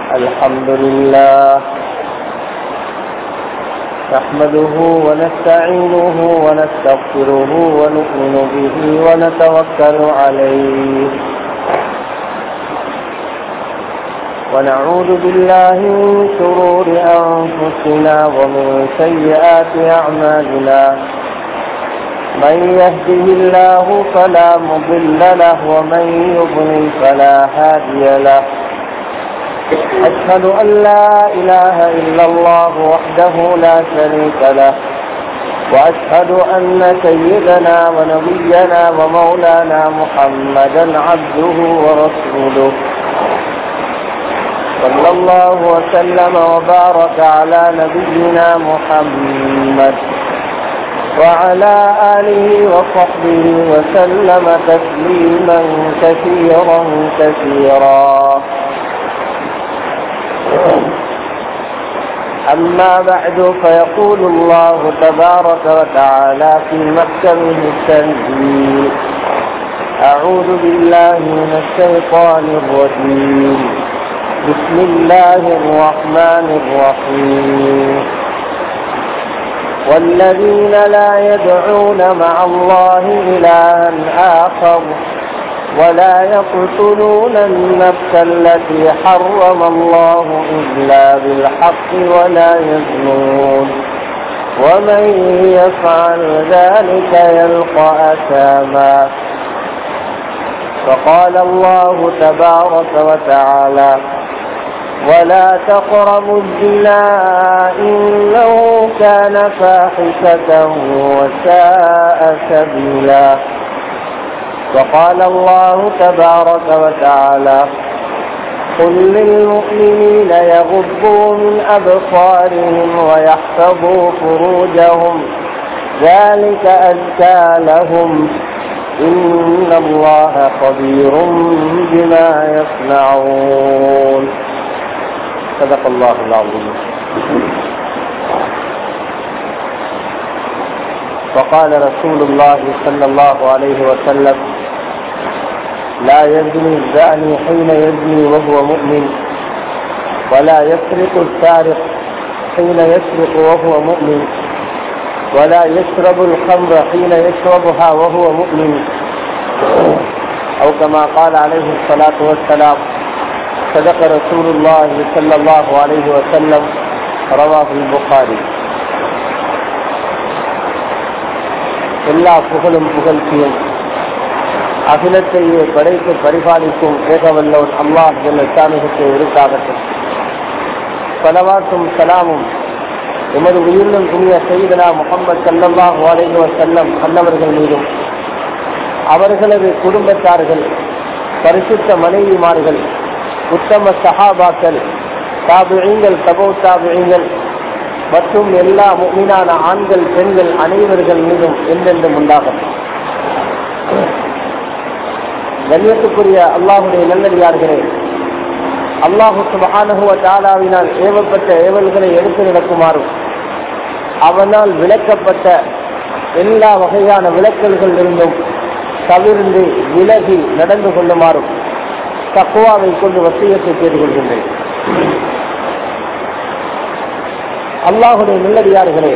الحمد لله نحمده ونستعينه ونستغفره ونؤمن به ونتوكل عليه ونعوذ بالله من شرور أنفسنا ومن سيئات أعمالنا من يهده الله فلا مضل له ومن يضلل فلا هادي له أشهد أن لا إله إلا الله وحده لا شريك له وأشهد أن سيدنا ونبينا ومولانا محمدا عبده ورسوله صلى الله وسلم وبارك على نبينا محمد وعلى آله وصحبه وسلم تسليما كثيرا كثيرا أما بعد فيقول الله تبارك وتعالى في محكمه التنزيل أعوذ بالله من الشيطان الرجيم بسم الله الرحمن الرحيم والذين لا يدعون مع الله إلها آخر ولا يقتلون النفس التي حرم الله إلا بالحق ولا يزنون ومن يفعل ذلك يلقى أثاما فقال الله تبارك وتعالى ولا تقربوا الزنا إنه كان فاحشة وساء سبيلا وقال الله تبارك وتعالى قل للمؤمنين يغضوا من أبصارهم ويحفظوا فروجهم ذلك أزكى لهم إن الله خبير بما يصنعون صدق الله العظيم وقال رسول الله صلى الله عليه وسلم لا يزني الزاني حين يزني وهو مؤمن ولا يسرق السارق حين يسرق وهو مؤمن ولا يشرب الخمر حين يشربها وهو مؤمن أو كما قال عليه الصلاة والسلام صدق رسول الله صلى الله عليه وسلم رواه البخاري எல்லா புகழும் புகழ்ச்சியும் அகிலத்தையே படைத்து பரிபாலிக்கும் ஏகவல்லோன் அல்லாஹ் ஜல்லானுக்கு இருக்காகட்டும் பலவாட்டும் சலாமும் எமது உயிரிலும் புனிய செய்தனா முகமது சல்லல்லாஹ் வாழைவ செல்லம் அன்னவர்கள் மீதும் அவர்களது குடும்பத்தார்கள் பரிசுத்த மனைவிமார்கள் உத்தம சஹாபாக்கள் தாபிழிங்கள் தபோ தாபிழிங்கள் மற்றும் எல்லா மீனான ஆண்கள் பெண்கள் அனைவர்கள் மீதும் என்றென்றும் உண்டாகும் கண்ணியத்துக்குரிய அல்லாஹுடைய நல்லடியார்களே அல்லாஹு சுபஹானகுவ தாலாவினால் ஏவப்பட்ட ஏவல்களை எடுத்து நடக்குமாறும் அவனால் விளக்கப்பட்ட எல்லா வகையான விளக்கல்கள் இருந்தும் தவிர்ந்து விலகி நடந்து கொள்ளுமாறும் தக்குவாவை கொண்டு வசியத்தை செய்து கொள்கின்றேன் அல்லாஹுடைய நல்லடியார்களே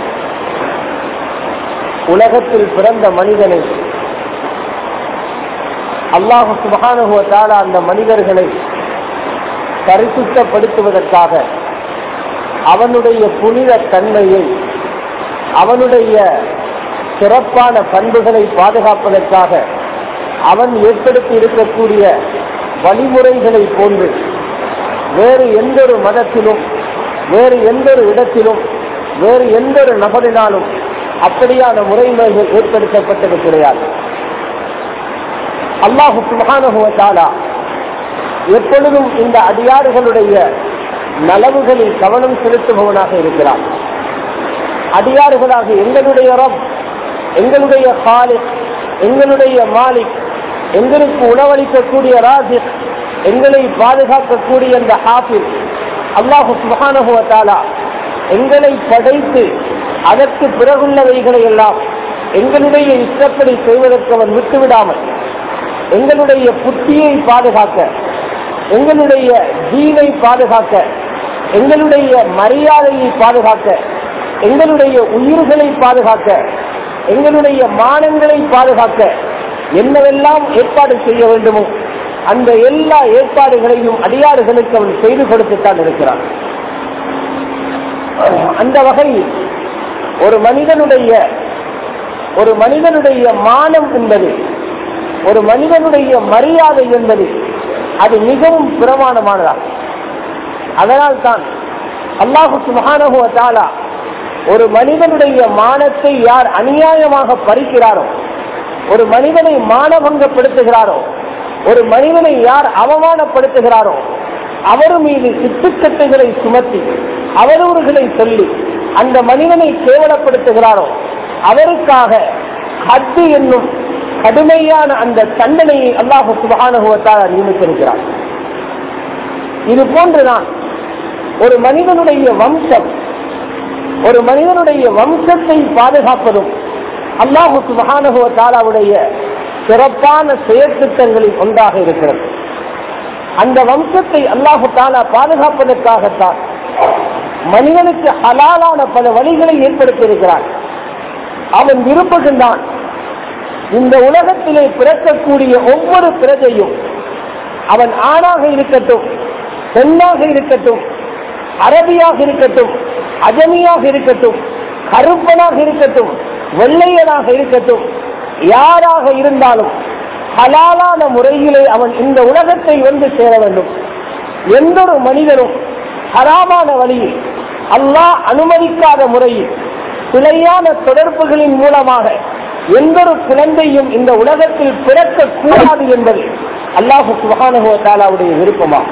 உலகத்தில் பிறந்த மனிதனை அல்லாஹு சுபகானுகுவத்தால அந்த மனிதர்களை பரிசுத்தப்படுத்துவதற்காக அவனுடைய புனித தன்மையை அவனுடைய சிறப்பான பண்புகளை பாதுகாப்பதற்காக அவன் ஏற்படுத்தி இருக்கக்கூடிய வழிமுறைகளை போன்று வேறு எந்த ஒரு மதத்திலும் வேறு எந்த ஒரு இடத்திலும் வேறு எந்த ஒரு நபரினாலும் அப்படியான முறைமைகள் ஏற்படுத்தப்பட்டது கிடையாது அல்லாஹு சுகானுகுவத்தாலா எப்பொழுதும் இந்த அடியாறுகளுடைய நலவுகளில் கவனம் செலுத்துபவனாக இருக்கிறார் அடியாறுகளாக எங்களுடைய ரப் எங்களுடைய காலிக் எங்களுடைய மாலிக் எங்களுக்கு உணவளிக்கக்கூடிய ராஜிக் எங்களை பாதுகாக்கக்கூடிய அந்த ஹாஃபில் அல்லாஹு சுகானுகுவத்தாலா எங்களை படைத்து அதற்கு பிறகுள்ளவைகளை எல்லாம் எங்களுடைய இஷ்டப்படி செய்வதற்கு அவன் விட்டுவிடாமல் எங்களுடைய புத்தியை பாதுகாக்க எங்களுடைய ஜீவை பாதுகாக்க எங்களுடைய மரியாதையை பாதுகாக்க எங்களுடைய உயிர்களை பாதுகாக்க எங்களுடைய மானங்களை பாதுகாக்க என்னவெல்லாம் ஏற்பாடு செய்ய வேண்டுமோ அந்த எல்லா ஏற்பாடுகளையும் அடியாறுகளுக்கு அவன் செய்து கொடுத்துத்தான் இருக்கிறான் அந்த வகையில் ஒரு மனிதனுடைய ஒரு மனிதனுடைய மானம் என்பது ஒரு மனிதனுடைய மரியாதை என்பது அது மிகவும் பிரமாணமானதாகும் அதனால் தான் அல்லாஹு சுபஹானஹு தாலா ஒரு மனிதனுடைய மானத்தை யார் அநியாயமாக பறிக்கிறாரோ ஒரு மனிதனை மானபங்கப்படுத்துகிறாரோ ஒரு மனிதனை யார் அவமானப்படுத்துகிறாரோ அவர் மீது சித்துக்கட்டுகளை சுமத்தி அவதூறுகளை சொல்லி அந்த மனிதனை கேவலப்படுத்துகிறாரோ அவருக்காக ஹத்து என்னும் கடுமையான அந்த தண்டனையை அல்லாஹு சுபகானுபவத்தால் நியமித்திருக்கிறார் இது போன்றுதான் ஒரு மனிதனுடைய வம்சம் ஒரு மனிதனுடைய வம்சத்தை பாதுகாப்பதும் அல்லாஹு சுபகானுபவத்தாலாவுடைய சிறப்பான செயற்திட்டங்களில் ஒன்றாக இருக்கிறது அந்த வம்சத்தை அல்லாஹு தாலா பாதுகாப்பதற்காகத்தான் மனிதனுக்கு ஹலாலான பல வழிகளை ஏற்படுத்தியிருக்கிறான் அவன் விரும்புகின்றான் இந்த உலகத்திலே பிறக்கக்கூடிய ஒவ்வொரு பிரஜையும் அவன் ஆணாக இருக்கட்டும் பெண்ணாக இருக்கட்டும் அரபியாக இருக்கட்டும் அஜமியாக இருக்கட்டும் கருப்பனாக இருக்கட்டும் வெள்ளையனாக இருக்கட்டும் யாராக இருந்தாலும் ஹலாலான முறையிலே அவன் இந்த உலகத்தை வந்து சேர வேண்டும் எந்த ஒரு மனிதனும் ஹராமான வழியில் அல்லாஹ் அனுமதிக்காத முறையில் பிழையான தொடர்புகளின் மூலமாக எந்த ஒரு குழந்தையும் இந்த உலகத்தில் பிறக்க கூடாது என்பது அல்லாஹு சுபானுகோ தாலாவுடைய விருப்பமாகும்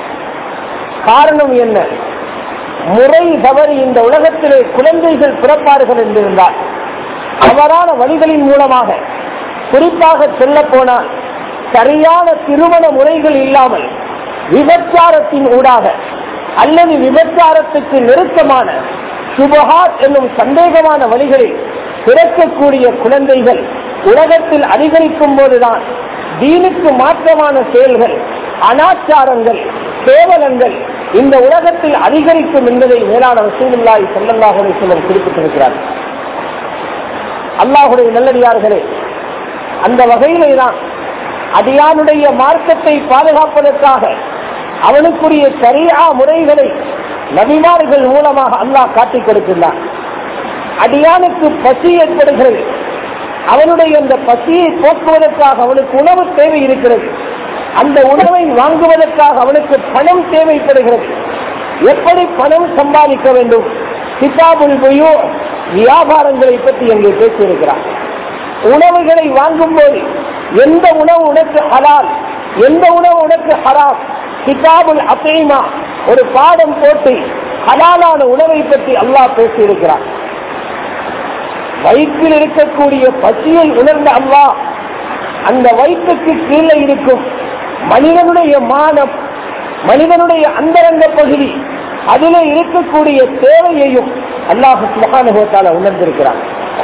காரணம் என்ன முறை தவறி இந்த உலகத்திலே குழந்தைகள் பிறப்பார்கள் என்றிருந்தால் தவறான வழிகளின் மூலமாக குறிப்பாக சொல்ல போனால் சரியான திருமண முறைகள் இல்லாமல் விபச்சாரத்தின் ஊடாக அல்லது விபச்சாரத்துக்கு நெருக்கமான சுபஹாத் என்னும் சந்தேகமான வழிகளில் பிறக்கக்கூடிய குழந்தைகள் உலகத்தில் அதிகரிக்கும் போதுதான் தீனுக்கு மாற்றமான செயல்கள் அனாச்சாரங்கள் கேவலங்கள் இந்த உலகத்தில் அதிகரிக்கும் என்பதை மேலான வசூலுல்லாய் செல்லல்லாஹுடைய சிலர் குறிப்பிட்டிருக்கிறார் அல்லாஹுடைய நல்லடியார்களே அந்த வகையிலே தான் அடியானுடைய மார்க்கத்தை பாதுகாப்பதற்காக அவனுக்குரிய சரியா முறைகளை நபிமார்கள் மூலமாக அல்லாஹ் காட்டிக் கொடுக்கின்றான் அடியானுக்கு பசி ஏற்படுகிறது அவனுடைய அந்த பசியை போக்குவதற்காக அவனுக்கு உணவு தேவை இருக்கிறது அந்த உணவை வாங்குவதற்காக அவனுக்கு பணம் தேவைப்படுகிறது எப்படி பணம் சம்பாதிக்க வேண்டும் கிதாபுல் பொய்யோ வியாபாரங்களை பற்றி அங்கே பேசியிருக்கிறார் உணவுகளை வாங்கும் போது எந்த உணவு உனக்கு ஹலால் எந்த உணவு உனக்கு ஹராம் கிதாபுல் அசைமா ஒரு பாடம் போட்டு ஹலாலான உணவை பற்றி அல்லாஹ் பேசியிருக்கிறார் வயிற்றில் இருக்கக்கூடிய பசியை உணர்ந்த அல்லாஹ் அந்த வயிற்றுக்கு கீழே இருக்கும் மனிதனுடைய மானம் மனிதனுடைய அந்தரங்க பகுதி அதிலே இருக்கக்கூடிய தேவையையும் அல்லாஹு சுகானுபவத்தால உணர்ந்திருக்கிறார்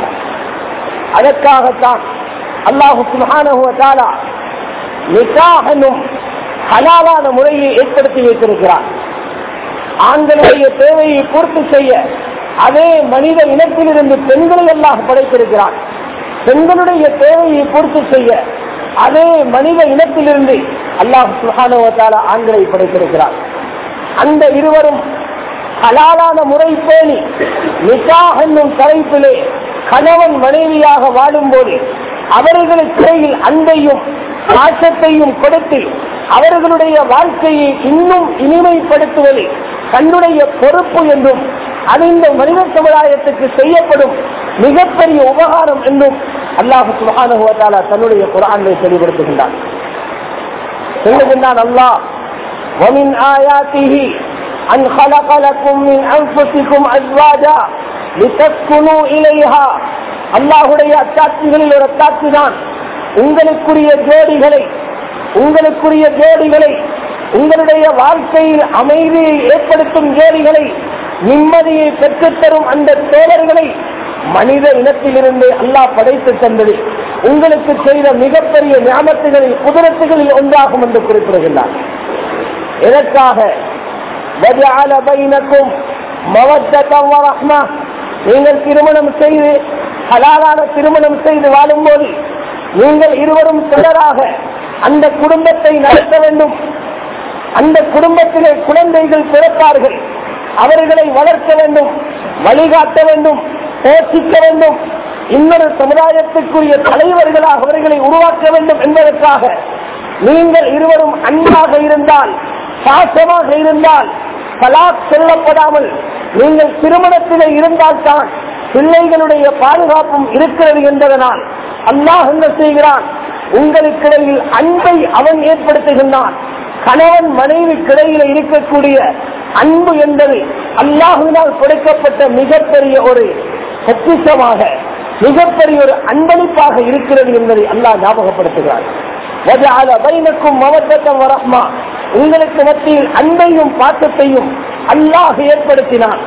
அதற்காகத்தான் அல்லாஹு சுகானுபவத்தாலா நிகாகனும் ஹலாலான முறையை ஏற்படுத்தி வைத்திருக்கிறார் ஆண்களுடைய தேவையை பூர்த்தி செய்ய அதே மனித இனத்திலிருந்து பெண்களை எல்லாம் படைத்திருக்கிறார் பெண்களுடைய தேவையை பூர்த்தி செய்ய அதே மனித இனத்திலிருந்து அல்லாஹ் சுகானுவத்தால ஆண்களை படைத்திருக்கிறார் அந்த இருவரும் ஹலாலான முறை பேணி நிசாஹ் என்னும் தலைப்பிலே கணவன் மனைவியாக வாழும்போது அவர்களுக்கு இடையில் அன்பையும் பாசத்தையும் கொடுத்து அவர்களுடைய வாழ்க்கையை இன்னும் இனிமைப்படுத்துவது தன்னுடைய பொறுப்பு என்றும் அது இந்த மனித சமுதாயத்துக்கு செய்யப்படும் மிகப்பெரிய உபகாரம் என்றும் அல்லாஹு சுபானுவத்தாலா தன்னுடைய குரானை தெளிவுபடுத்துகின்றான் சொல்லுகின்றான் அல்லாஹ் ومن آياته أن خلق لكم من أنفسكم أزواجا لتسكنوا إليها அல்லாஹுடைய அத்தாட்சிகளில் ஒரு அத்தாட்சி தான் உங்களுக்குரிய ஜோடிகளை உங்களுக்குரிய ஜோடிகளை உங்களுடைய வாழ்க்கையில் அமைதியை ஏற்படுத்தும் ஜோடிகளை நிம்மதியை பெற்றுத்தரும் அந்த தோழர்களை மனித இனத்திலிருந்து அல்லாஹ் படைத்து தந்தது உங்களுக்கு செய்த மிகப்பெரிய ஞாபகத்துகளில் குதிரத்துகளில் ஒன்றாகும் என்று குறிப்பிடுகின்றார் எதற்காக وَجَعَلَ بَيْنَكُمْ مَوَدَّةً وَرَحْمَةً நீங்கள் திருமணம் செய்து ஹலாலான திருமணம் செய்து வாழும்போது நீங்கள் இருவரும் தொடராக அந்த குடும்பத்தை நடத்த வேண்டும் அந்த குடும்பத்திலே குழந்தைகள் பிறப்பார்கள் அவர்களை வளர்க்க வேண்டும் வழிகாட்ட வேண்டும் போஷிக்க வேண்டும் இன்னொரு சமுதாயத்துக்குரிய தலைவர்களாக அவர்களை உருவாக்க வேண்டும் என்பதற்காக நீங்கள் இருவரும் அன்பாக இருந்தால் பாசமாக இருந்தால் தலாக் சொல்லப்படாமல் நீங்கள் திருமணத்திலே இருந்தால்தான் பிள்ளைகளுடைய பாதுகாப்பும் இருக்கிறது என்பதனால் அல்லாஹ் என்ன செய்கிறான் உங்களுக்கிடையில் அன்பை அவன் ஏற்படுத்துகின்றான் கணவன் மனைவி கிடையில இருக்கக்கூடிய அன்பு என்பது அல்லாஹுவினால் கொடுக்கப்பட்ட மிகப்பெரிய ஒரு பொக்கிஷமாக மிகப்பெரிய ஒரு அன்பளிப்பாக இருக்கிறது என்பதை அல்லாஹ் ஞாபகப்படுத்துகிறார் وَجَعَلَ بَيْنَكُمْ مَوَدَّةً وَرَحْمَةً உங்களுக்கு மத்தியில் அன்பையும் பாசத்தையும் அல்லாஹ் ஏற்படுத்தினான்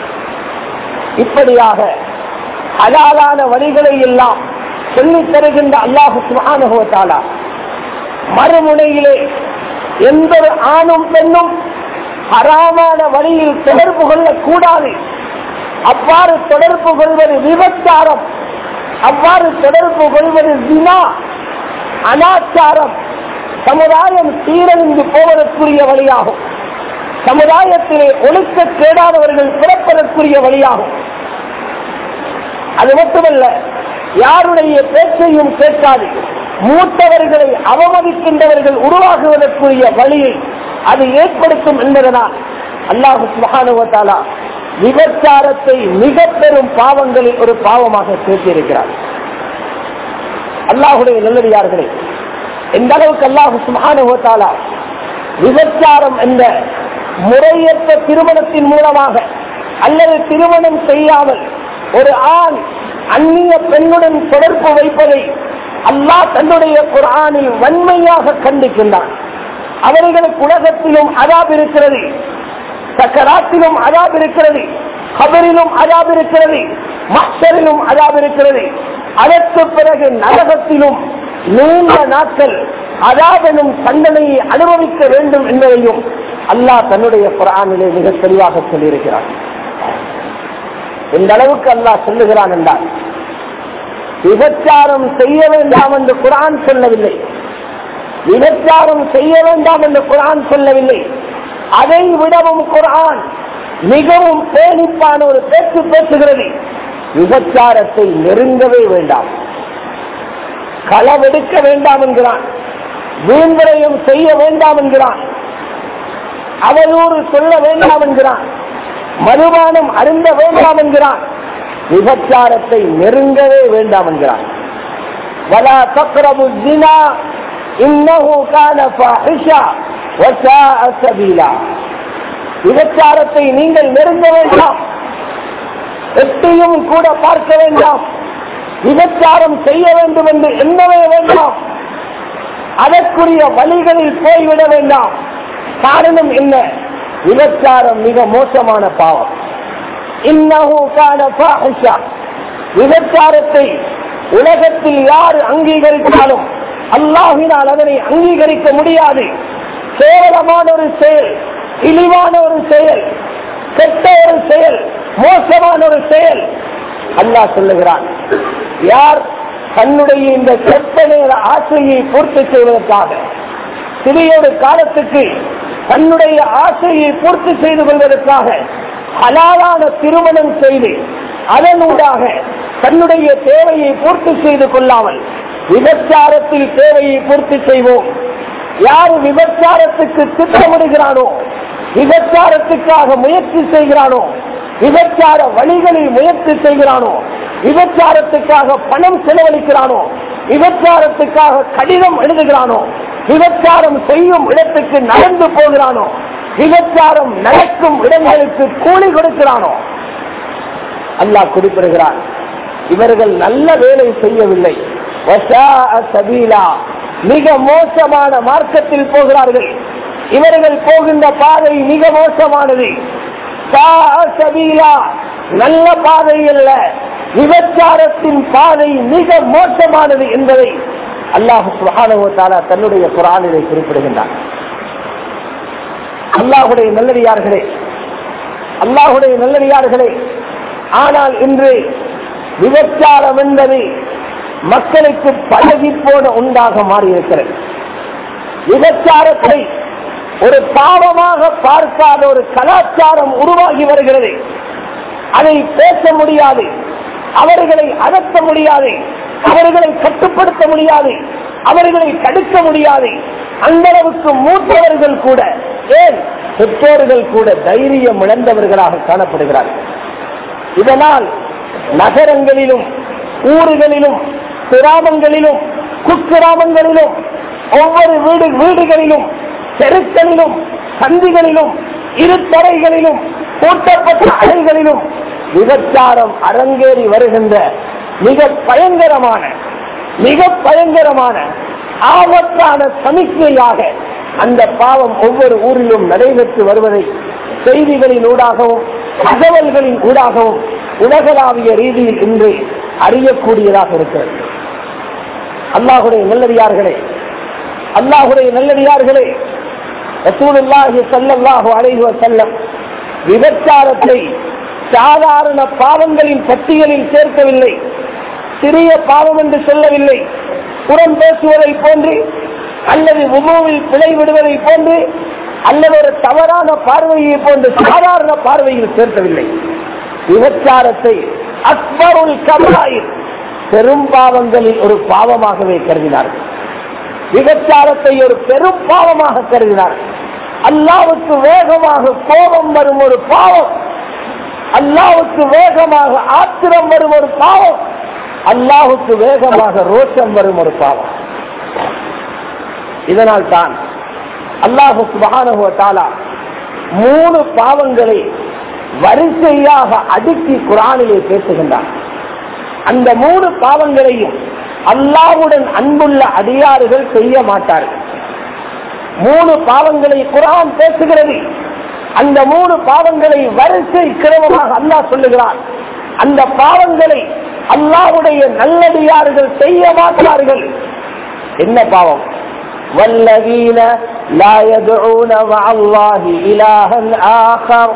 இப்படியாக ஹலாலான வழிகளை எல்லாம் சொல்லித் தருகின்ற அல்லாஹு சுப்ஹானஹு வ தஆலா மறுமுனையிலே எந்த ஒரு ஆணும் பெண்ணும் ஹராமான வழியில் தொடர்பு கொள்ளக்கூடாது அவ்வாறு தொடர்பு கொள்வது விபச்சாரம் அவ்வாறு தொடர்பு கொள்வது வினா அனாச்சாரம் சமுதாயம் சீரழிந்து போவதற்குரிய வழியாகும் சமுதாயத்திலே ஒழுக்க கேடாதவர்கள் பிறப்பதற்குரிய வழியாகும் அது மட்டுமல்ல யாருடைய பேச்சையும் கேட்காது மூத்தவர்களை அவமதிக்கின்றவர்கள் உருவாகுவதற்குரிய வழியை அது ஏற்படுத்தும் என்பதனால் அல்லாஹு சுபஹானுவத்தாலா விபச்சாரத்தை மிக பெரும் பாவங்களில் ஒரு பாவமாக சேர்த்திருக்கிறார் அல்லாஹுடைய நல்லடியார்களே எந்த அளவுக்கு அல்லாஹு சுபஹானுவத்தாலா விபச்சாரம் என்ற முறையற்ற திருமணத்தின் மூலமாக அல்லது திருமணம் செய்யாமல் ஒரு ஆண் அந்நிய பெண்ணுடன் தொடர்பு வைப்பதை அல்லாஹ் தன்னுடைய குரானில் வன்மையாக கண்டிக்கின்றான் அவர்களுக்கு உலகத்திலும் அதாப் இருக்கிறது சக்கராத்திலும் அதாப் இருக்கிறது கபரிலும் அதாப் இருக்கிறது மஸ்டரிலும் அதாப் இருக்கிறது அதற்கு பிறகு நரகத்திலும் நீண்ட நாட்கள் அதாபெனும் தண்டனையை அனுபவிக்க வேண்டும் என்பதையும் அல்லாஹ் தன்னுடைய குரானிலே மிக தெளிவாக சொல்லியிருக்கிறார் இந்த அளவுக்கு அல்லாஹ் சொல்லுகிறான் என்றால் விபச்சாரம் செய்ய வேண்டாம் என்று குரான் சொல்லவில்லை விபச்சாரம் செய்ய வேண்டாம் என்று குரான் சொல்லவில்லை அதை விடவும் குரான் மிகவும் பேணிப்பான ஒரு பேச்சு பேசுகிறது விபச்சாரத்தை நெருங்கவே வேண்டாம் களவெடுக்க வேண்டாம் என்கிறான் வீண்விரயம் செய்ய வேண்டாம் என்கிறான் அவதூறு சொல்ல வேண்டாம் என்கிறான் மதுபானம் அருந்த வேண்டாம் என்கிறான் விபச்சாரத்தை நெருங்கவே வேண்டாம் என்கிறான் வலா தக்ரபு ஜினா இன்னஹு கான ஃபாஹிஷா வஸாஅ சபீலா விபச்சாரத்தை நீங்கள் நெருங்க வேண்டாம் எட்டியும் கூட பார்க்க வேண்டாம் விபச்சாரம் செய்ய வேண்டும் என்று எண்ணவே வேண்டாம் அதற்குரிய வழிகளில் போய்விட வேண்டாம் காரணம் என்ன விபச்சாரம் மிக மோசமான பாவம் இன்னஹு கான ஃபாஹிஷா விபச்சாரத்தை உலகத்தில் யார் அங்கீகரித்தாலும் அல்லாஹினால் அதனை அங்கீகரிக்க முடியாது கேவலமான ஒரு செயல் இழிவான ஒரு செயல் கெட்ட ஒரு செயல் மோசமான ஒரு செயல் அல்லாஹ் சொல்லுகிறான் யார் தன்னுடைய இந்த கெட்ட நேர ஆசையை பூர்த்தி செய்வதற்காக சிறியொரு காலத்துக்கு தன்னுடைய ஆசையை பூர்த்தி செய்து கொள்வதற்காக ஹலாலான திருமணம் செய்து அதனூடாக தன்னுடைய தேவையை பூர்த்தி செய்து கொள்ளாமல் விபச்சாரத்தில் தேவையை பூர்த்தி செய்வோம் யார் விபச்சாரத்துக்கு திட்டமிடுகிறானோ விபச்சாரத்துக்காக முயற்சி செய்கிறானோ விபச்சார வழிகளில் முயற்சி செய்கிறானோ விபச்சாரத்துக்காக பணம் செலவழிக்கிறானோ விபச்சாரத்துக்காக கடிதம் எழுதுகிறானோ விபச்சாரம் செய்யும் இடத்துக்கு நடந்து போகிறானோ விபச்சாரம் நடக்கும் இடங்களுக்கு கூலி கொடுக்கிறானோ அல்லாஹ் குறிப்பிடுகிறான் இவர்கள் நல்ல வேலை செய்யவில்லை வசாஅ சபீலா மிக மோசமான மார்க்கத்தில் போகிறார்கள் இவர்கள் போகின்ற பாதை மிக மோசமானது சாஅ சபீலா நல்ல பாதை அல்ல விபச்சாரத்தின் பாதை மிக மோசமானது என்பதை அல்லாஹு சுஹானுவ தன்னுடைய குரானிலே குறிப்பிடுகின்றார் அல்லாஹுடைய நல்லடியார்களே அல்லாஹுடைய நல்லடியார்களே ஆனால் இன்று விபச்சாரம் என்பது மக்களுக்கு பழகி போன உண்டாக மாறியிருக்கிறது விபச்சாரத்தை ஒரு பாவமாக பார்க்காத ஒரு கலாச்சாரம் உருவாகி வருகிறது அதை பேச முடியாது அவர்களை அகற்ற முடியாது அவர்களை கட்டுப்படுத்த முடியாது அவர்களை தடுக்க முடியாது அந்த அளவுக்கு மூத்தவர்கள் கூட ஏன் பெற்றோர்கள் கூட தைரியம் இழந்தவர்களாக காணப்படுகிறார்கள் இதனால் நகரங்களிலும் ஊர்களிலும் கிராமங்களிலும் குக்கிராமங்களிலும் ஒவ்வொரு வீடு வீடுகளிலும் தெருக்களிலும் சந்திகளிலும் இருத்தரைகளிலும் கூட்டப்பட்ட அறைகளிலும் விபச்சாரம் அரங்கேறி வருகின்ற மிக பயங்கரமான மிக பயங்கரமான ஆபத்தான சமிக்கையாக அந்த பாவம் ஒவ்வொரு ஊரிலும் நடைபெற்று வருவதை செய்திகளின் ஊடாகவும் தகவல்களின் ஊடாகவும் உலகளாவிய ரீதியில் இன்று அறியக்கூடியதாக இருக்கிறது அல்லாஹுடைய நல்லடியார்களே அல்லாஹுடைய நல்லடியார்களே ரசூலுல்லாஹி ஸல்லல்லாஹு அலைஹி வஸல்லம் விபச்சாரத்தை சாதாரண பாவங்களின் பட்டியலில் சேர்க்கவில்லை சிறிய பாவம் என்று சொல்லவில்லை புறம் பேசுவதை போன்று அல்லது உமவில் பிழை விடுவதை போன்று அல்லது ஒரு தவறான பார்வையை போன்று சாதாரண பார்வையில் சேர்க்கவில்லை விபச்சாரத்தை அக்பருள் கபாயில் பெரும் பாவங்களில் ஒரு பாவமாகவே கருதினார்கள் விபச்சாரத்தை ஒரு பெரும் பாவமாக கருதினார் அல்லாவுக்கு வேகமாக கோபம் வரும் ஒரு பாவம் அல்லாவுக்கு வேகமாக ஆத்திரம் வரும் ஒரு பாவம் அல்லாஹுக்கு வேகமாக ரோஷம் வரும் ஒரு பாவம் இதனால் தான் அல்லாஹு சுபானுவத்தாலா மூணு பாவங்களை வரிசையாக அடுக்கி குரானிலே பேசுகின்றார் அந்த மூணு பாவங்களையும் அல்லாவுடன் அன்புள்ள அடியாறுகள் செய்ய மாட்டார்கள் மூணு பாவங்களை குரான் பேசுகிறது அந்த மூணு பாவங்களை வரிசை கிரமமாக அல்லாஹ் சொல்லுகிறார் அந்த பாவங்களை அல்லாவுடைய நல்லடியார்கள் செய்ய மாட்டார்கள் என்ன பாவம் والذين لا يدعون مع الله إلها آخر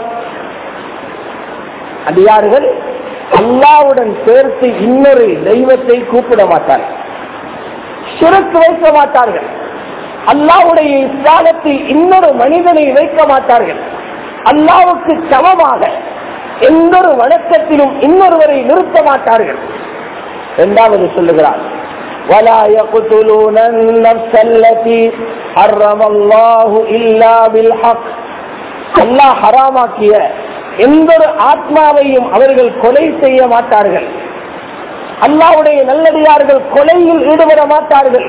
அடியார்கள் அல்லாவுடன் சேர்த்து இன்னொரு தெய்வத்தை கூப்பிட மாட்டார்கள் சிறுக்கு வைக்க மாட்டார்கள் அல்லாவுடைய இஸ்லாமத்தில் இன்னொரு மனிதனை வைக்க மாட்டார்கள் அல்லாவுக்கு சமமாக எந்த ஒரு வணக்கத்திலும் இன்னொருவரை நிறுத்த மாட்டார்கள் இரண்டாவது சொல்லுகிறார் ولا يقتلون النفس التي حرم الله إلا بالحق அல்லாஹ் ஹராமாக்கிய எந்த ஒரு ஆத்மாவையும் அவர்கள் கொலை செய்ய மாட்டார்கள் அல்லாவுடைய நல்லடியார்கள் கொலையில் ஈடுபட மாட்டார்கள்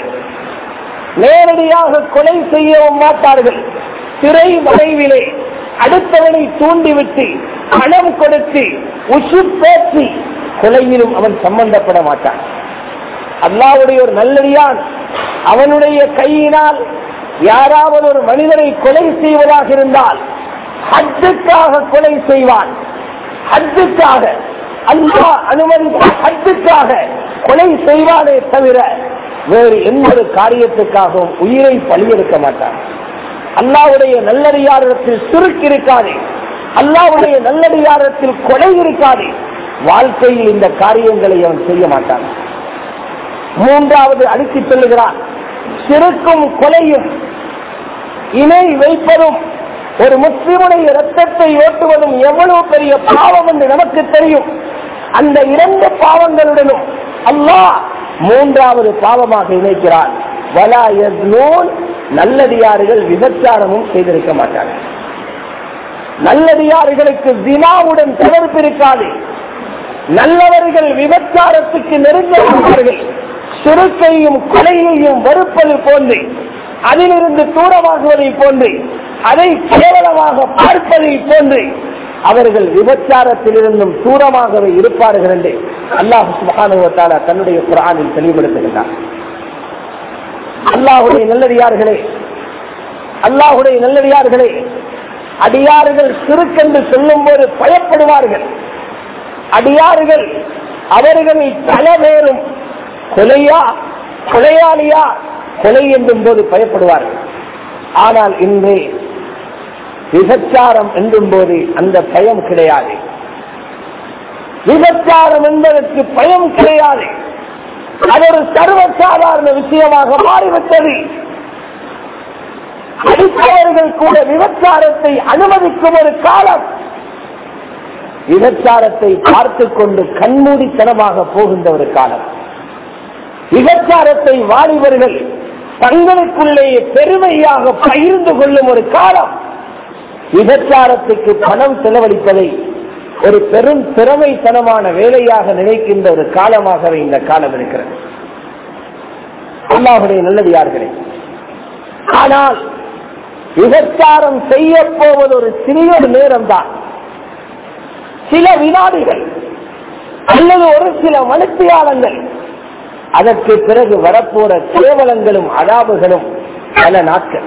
நேரடியாக கொலை செய்யவும் மாட்டார்கள் திரை மறைவிலே அடுத்தவனை தூண்டிவிட்டு பணம் கொடுத்து உசு பேசி கொலையிலும் அவன் சம்பந்தப்பட மாட்டான் அல்லாவுடைய ஒரு நல்லடியான் அவனுடைய கையினால் யாராவது ஒரு மனிதனை கொலை செய்வதாக இருந்தால் ஹஜ்ஜுக்காக கொலை செய்வான் ஹஜ்ஜுக்காக அல்லாஹ் அனுமதித்த ஹஜ்ஜுக்காக கொலை செய்வானே தவிர வேறு எந்த ஒரு காரியத்துக்காகவும் உயிரை பலியெடுக்க மாட்டான் அல்லாவுடைய நல்லடியாரத்தில் சுருக்கு இருக்காது அல்லாவுடைய நல்லடியாரத்தில் கொலை இருக்காது வாழ்க்கையில் இந்த காரியங்களை அவன் செய்ய மாட்டான் மூன்றாவது அடித்து சொல்லுகிறான் சிறுக்கும் கொலையும் இணை வைப்பதும் ஒரு முஸ்லிமுடைய ரத்தத்தை ஓட்டுவதும் எவ்வளவு பெரிய பாவம் என்று நமக்கு தெரியும் அந்த இரண்டு பாவங்களுடனும் அல்லாஹ் மூன்றாவது பாவமாக இணைக்கிறான் வலா யஸ்னூன் நல்லடியார்கள் விபச்சாரமும் செய்திருக்க மாட்டார்கள் நல்லடியார்களுக்கு வினாவுடன் தொடர்பு இருக்காது நல்லவர்கள் விபச்சாரத்துக்கு நெருங்க மாட்டார்கள் சுருக்கையும் கொலையையும் வெறுப்பது போன்று அதிலிருந்து தூரமாகுவதை போன்று அதை கேவலமாக பார்ப்பதை போன்று அவர்கள் விபச்சாரத்திலிருந்தும் தூரமாகவே இருப்பார்கள் என்று அல்லாஹு சுபகானுவத்தாலா தன்னுடைய குரானில் தெளிவுபடுத்துகின்றார் அல்லாஹுடைய நல்லடியார்களே அல்லாஹுடைய நல்லடியார்களே அடியார்கள் சிறுக்கென்று சொல்லும் போது பயப்படுவார்கள் அடியார்கள் அவர்களை தலைவேறும் கொலையா கொலையாளியா கொலை என்றும் போது பயப்படுவார்கள் ஆனால் இன்று விபச்சாரம் என்றும் போது அந்த பயம் கிடையாது விபச்சாரம் என்பதற்கு பயம் கிடையாது அது ஒரு சர்வசாதாரண விஷயமாக மாறிவிட்டது படித்தவர்கள் கூட விபச்சாரத்தை அனுமதிக்கும் ஒரு காலம் விபச்சாரத்தை பார்த்து கொண்டு கண்மூடித்தனமாக போகின்ற ஒரு காலம் விபச்சாரத்தை வாலிபர்கள் தங்களுக்குள்ளேயே பெருமையாக பகிர்ந்து கொள்ளும் ஒரு காலம் விபச்சாரத்துக்கு பணம் செலவழிப்பதை ஒரு பெரும் திறமைத்தனமான வேலையாக நினைக்கின்ற ஒரு காலமாகவே இந்த காலம் இருக்கிறது அல்லாஹுடைய நல்லது யார்களே ஆனால் விபச்சாரம் செய்ய போவது ஒரு சிறிய ஒரு நேரம் தான் சில வினாடிகள் அல்லது ஒரு சில மனுத்தியாளங்கள் அதற்கு பிறகு வரப்போற கேவலங்களும் அதாபுகளும் பல நாட்கள்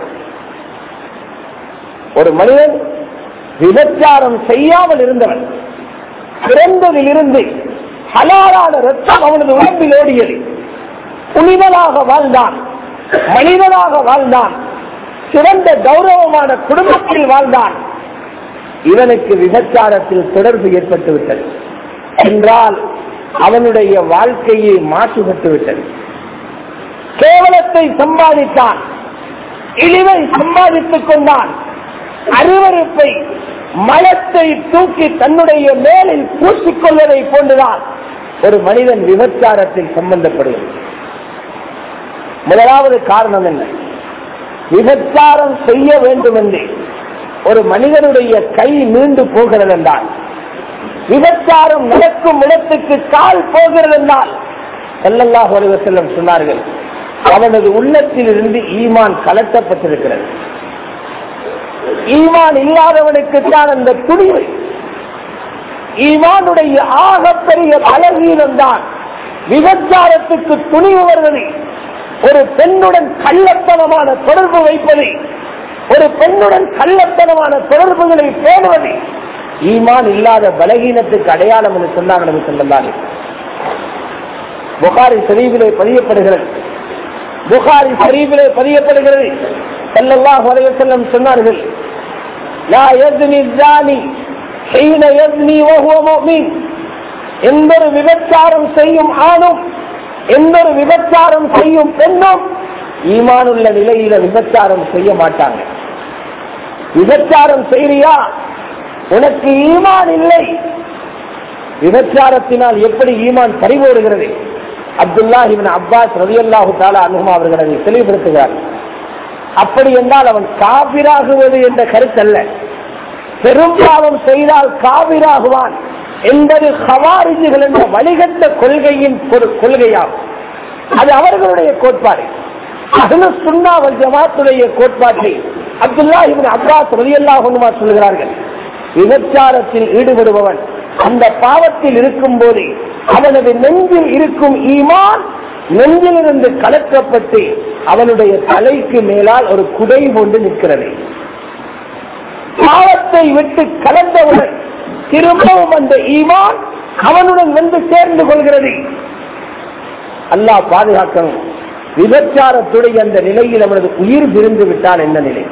ஒரு மனிதன் விபச்சாரம் செய்யாமல் இருந்தவன் பிறந்ததிலிருந்து ஹலாலான ரத்தம் அவனது உடம்பில் ஓடியது புனிதனாக வாழ்ந்தான் மனிதனாக வாழ்ந்தான் சிறந்த கௌரவமான குடும்பத்தில் வாழ்ந்தான் இவனுக்கு விபச்சாரத்தில் தொடர்பு ஏற்பட்டு விட்டது என்றால் அவனுடைய வாழ்க்கையை மாசுபட்டு விட்டது கேவலத்தை சம்பாதித்தான் இழிவை சம்பாதித்துக் கொண்டான் அருவறுப்பை மலத்தை தூக்கி தன்னுடைய மேலில் பூசிக்கொள்வதை போன்றுதான் ஒரு மனிதன் விபச்சாரத்தில் சம்பந்தப்படுவது முதலாவது காரணம் என்ன விபச்சாரம் செய்ய வேண்டும் என்று ஒரு மனிதனுடைய கை நீண்டு போகிறது என்றால் விபச்சாரம் நடக்கும் இடத்துக்கு கால் போகிறது என்றால் செல்லல்லாஹ் ஒரு செல்லம் சொன்னார்கள் அவனது உள்ளத்தில் இருந்து ஈமான் கலட்டப்பட்டிருக்கிறது ஈமான் இல்லாதவனுக்கு தான் அந்த துணிவு ஈமானுடைய ஆகப்பெரிய பலவீனம் தான் விபச்சாரத்துக்கு துணிவு வருவது ஒரு பெண்ணுடன் கள்ளத்தனமான தொடர்பு வைப்பது ஒரு பெண்ணுடன் கள்ளத்தனமான தொடர்புகளை பேணுவது ஈமான் இல்லாத பலகீனத்துக்கு அடையாளம் என்று சொன்னாங்க நம்ம சொல்லலாரு புகாரி ஷரீஃபிலே பதியப்படுகிறது புகாரி ஷரீஃபிலே பதியப்படுகிறது ஸல்லல்லாஹு அலைஹி வஸல்லம் சொன்னார்கள் லா யஸ்னி ஸானி ஹீன யஸ்னி வஹுவ முஃமின் எந்த ஒரு விபச்சாரம் செய்யும் ஆணும் எந்த ஒரு விபச்சாரம் செய்யும் பெண்ணும் ஈமானுள்ள நிலையில விபச்சாரம் செய்ய மாட்டாங்க விபச்சாரம் செய்றியா உனக்கு ஈமான் இல்லை விபச்சாரத்தினால் எப்படி ஈமான் பறிபோடுகிறது அப்துல்லா இவன் அப்பாஸ் ரவியல்லாஹு தாலா அனுமா அவர்கள் அதை தெளிவுபடுத்துகிறார் அப்படி என்றால் அவன் காபிராகுவது என்ற கருத்தல்ல பெரும்பாவம் செய்தால் காபிராகுவான் என்பது ஹவாரிஜுகள் என்ற வழிகட்ட கொள்கையின் ஒரு கொள்கையாகும் அது அவர்களுடைய கோட்பாடு அகல சுண்ணாவல் ஜமாத்துடைய கோட்பாட்டை அப்துல்லா இவன் அப்பாஸ் ரலியல்லாஹுமா சொல்கிறார்கள் விபச்சாரத்தில் ஈடுபடுபவன் அந்த பாவத்தில் இருக்கும் போது அவனது நெஞ்சில் இருக்கும் ஈமான் நெஞ்சிலிருந்து கலக்கப்பட்டு அவனுடைய தலைக்கு மேலால் ஒரு குடை கொண்டு நிற்கிறது பாவத்தை விட்டு கலந்தவுடன் திரும்பவும் அந்த ஈமான் அவனுடன் வந்து சேர்ந்து கொள்கிறது அல்லாஹ் பாதுகாக்கணும் விபச்சாரத்துடைய அந்த நிலையில் அவனது உயிர் விருந்து விட்டால் என்ன நிலை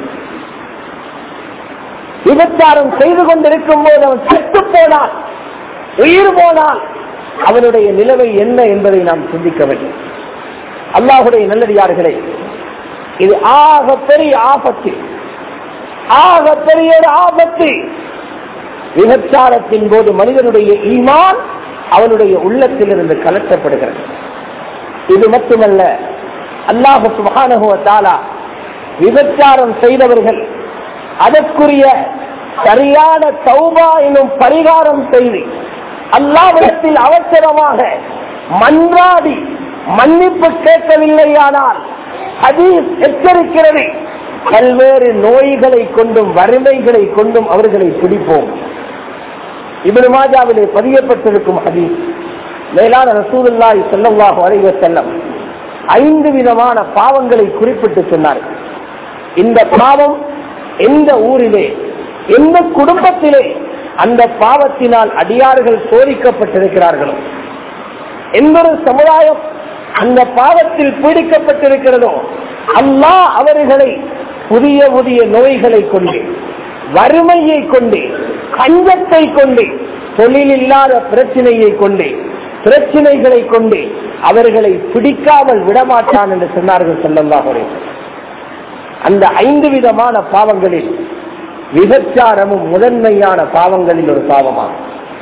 விபச்சாரம் செய்து கொண்டிருக்கும் போது அவன் செத்து போனான் உயிர் போனால் அவனுடைய நிலைமை என்ன என்பதை நாம் சிந்திக்க வேண்டும் அல்லாஹுடைய நல்லடியார்களே இது ஆக பெரிய ஆபத்து ஆக பெரிய ஒரு ஆபத்து விபச்சாரத்தின் போது மனிதனுடைய ஈமான் அவனுடைய உள்ளத்தில் இருந்து கலட்டப்படுகிறது இது மட்டுமல்ல அல்லாஹு சுபானுவத்தாலா விபச்சாரம் செய்தவர்கள் அதற்குரிய சரியான தௌபா எனும் பரிகாரம் செய்து அல்லாவிடத்தில் அவசரமாக மன்றாடி மன்னிப்பு கேட்கவில்லையானால் ஹதீஸ் எச்சரிக்கிறது பல்வேறு நோய்களை கொண்டும் வறுமைகளை கொண்டும் அவர்களை பிடிப்போம் இபின் மாஜாவிலே பதியப்பட்டிருக்கும் ஹதீஸ் மேலான ரசூலுல்லாஹி ஸல்லல்லாஹு அலைஹி வஸல்லம் ஐந்து விதமான பாவங்களை குறிப்பிட்டு சொன்னார்கள் இந்த பாவம் எந்த ஊரிலே எந்த குடும்பத்திலே அந்த பாவத்தினால் அடியார்கள் சோதிக்கப்பட்டிருக்கிறார்களோ எந்த ஒரு சமுதாயம் அந்த பாவத்தில் பீடிக்கப்பட்டிருக்கிறதோ அல்லாஹ் அவர்களை புதிய புதிய நோய்களை கொண்டு வறுமையை கொண்டு கஞ்சத்தை கொண்டு தொழில் இல்லாத பிரச்சனையை கொண்டு பிரச்சனைகளை கொண்டு அவர்களை பிடிக்காமல் விடமாட்டான் என்று சொன்னார்கள் செல்லல்லாஹுடைய அந்த ஐந்து விதமான பாவங்களில் விபச்சாரமும் முதன்மையான பாவங்களில் ஒரு பாவமாகும்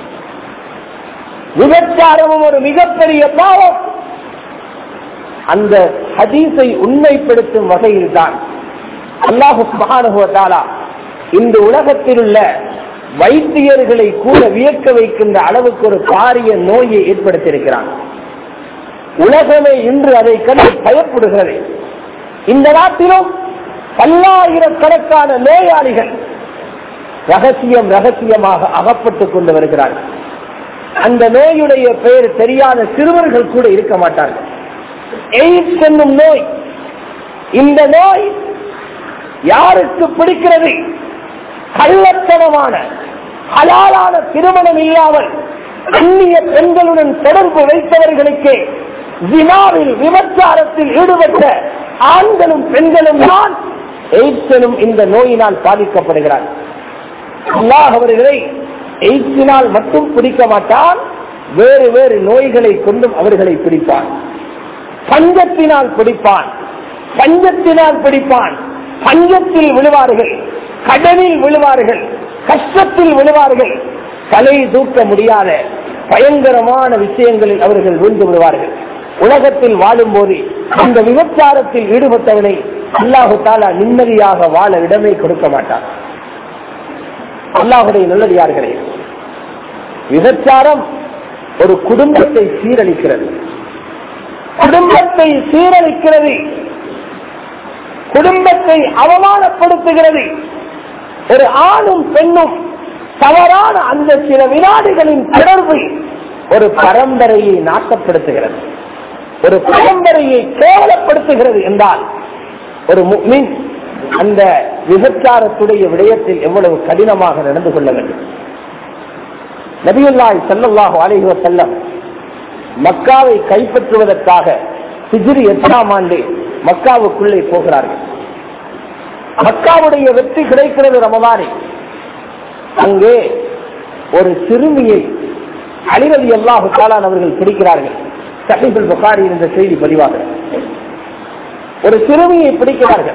விபச்சாரமும் ஒரு மிகப்பெரிய பாவம் அந்த ஹதீஸை உண்மைப்படுத்தும் வகையில் தான் அல்லாஹு மகானுவத்தாலா இந்த உலகத்தில் உள்ள வைத்தியர்களை கூட வியக்க வைக்கின்ற அளவுக்கு ஒரு பாரிய நோயை ஏற்படுத்தியிருக்கிறான் உலகமே இன்று அதை கண்டு பயப்படுகிறது இந்த நாட்டிலும் பல்லாயிரக்கணக்கான நோயாளிகள் ரகசியம் ரகசியமாக அகப்பட்டுக் கொண்டு வருகிறார்கள் அந்த நோயுடைய பெயர் தெரியாத சிறுவர்கள் கூட இருக்க மாட்டார்கள் எய்ட்ஸ் என்னும் நோய் இந்த நோய் யாருக்கு பிடிக்கிறது கள்ளத்தனமான ஹலாலான திருமணம் இல்லாமல் அந்நிய பெண்களுடன் தொடர்பு வைத்தவர்களுக்கு வினாவில் விபச்சாரத்தில் ஈடுபட்ட ஆண்களும் பெண்களும் தான் எய்ட்ஸ் எனும் இந்த நோயினால் பாதிக்கப்படுகிறார் அல்லாஹ் அவர்களை எய்ட்ஸினால் மட்டும் பிடிக்க மாட்டான் வேறு வேறு நோய்களை கொண்டும் அவர்களை பிடிப்பான் பஞ்சத்தினால் பிடிப்பான் பஞ்சத்தினால் பிடிப்பான் பஞ்சத்தில் விழுவார்கள் கடனில் விழுவார்கள் கஷ்டத்தில் விழுவார்கள் தலை தூக்க முடியாத பயங்கரமான விஷயங்களில் அவர்கள் விழுந்து விடுவார்கள் உலகத்தில் வாழும் போது அந்த விபச்சாரத்தில் ஈடுபட்டவனை அல்லாஹு தாலா நிம்மதியாக வாழ இடமே கொடுக்க மாட்டார் அல்லாஹுடைய நல்லடியார்களே விபச்சாரம் ஒரு குடும்பத்தை சீரழிக்கிறது குடும்பத்தை சீரழிக்கிறது குடும்பத்தை அவமானப்படுத்துகிறது ஒரு ஆணும் பெண்ணும் தவறான அந்த சில வினாடிகளின் தொடர்பு ஒரு பரம்பரையை நாட்டப்படுத்துகிறது ஒரு பரம்பரையை கேவலப்படுத்துகிறது என்றால் ஒரு முக்மின் அந்த விபச்சாரத்துடைய விடயத்தில் எவ்வளவு கடினமாக நடந்து கொள்ள வேண்டும் நபியுல்லாய் செல்லல்லாஹு அலைஹி செல்லம் மக்காவை கைப்பற்றுவதற்காக ஹிஜ்ரி எட்டாம் ஆண்டு மக்காவுக்குள்ளே போகிறார்கள் மக்காவுடைய வெற்றி கிடைக்கிறது ரமதானி அங்கே ஒரு சிறுமியை அலிரதி அல்லாஹு தாலான் அவர்கள் பிடிக்கிறார்கள் சஹீபுல் புகாரி என்ற செய்தி பதிவாக ஒரு சிறுமியை பிடிக்கிறார்கள்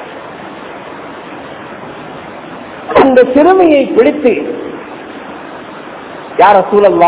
அந்த சிறுமியை பிடித்து யார சூழல்லா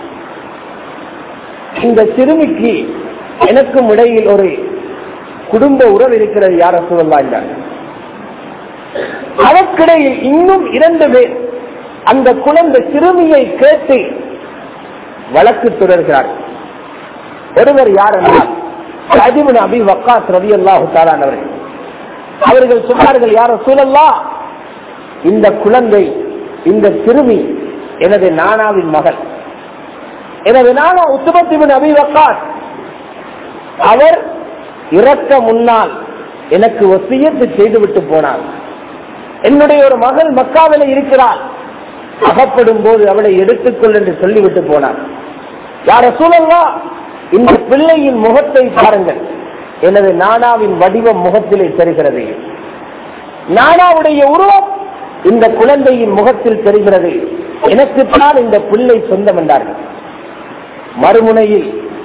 இந்த சிறுமிக்கு எனக்கும் இடையில் ஒரு குடும்ப உறவு இருக்கிறது யார சூழல்லா என்றார் அதற்கிடையில் இன்னும் இரண்டு பேர் அந்த குழந்தை சிறுமியை கேட்டு வழக்கு தொடர்கிறார் ஒருவர் யார் என்றால் அஜிபின் அபி வக்காஸ் ரவி அல்லாஹு அவர்கள் அவர்கள் சொன்னார்கள் யார சூழல்லா இந்த குழந்தை இந்த சிறுமி எனது நானாவின் மகள் எனது நானா உத்துபத்திபின் அபி வக்காஸ் அவர் இறக்க முன்னால் எனக்கு ஒசியத்து செய்துவிட்டு போனார் என்னுடைய ஒரு மகள் மக்காவில இருக்கிறாள் அகப்படும் போது அவளை எடுத்துக்கொள் என்று சொல்லிவிட்டு போனார் யார சூழல்லா இந்த பிள்ளையின் முகத்தை பாருங்கள் எனது நானாவின் வடிவம் முகத்திலே தெரிகிறது நானாவுடைய உருவம் இந்த குழந்தையின் முகத்தில் தெரிகிறது எனக்குத்தான் இந்த பிள்ளை சொந்தம் என்றார்கள் மறுமுனையில்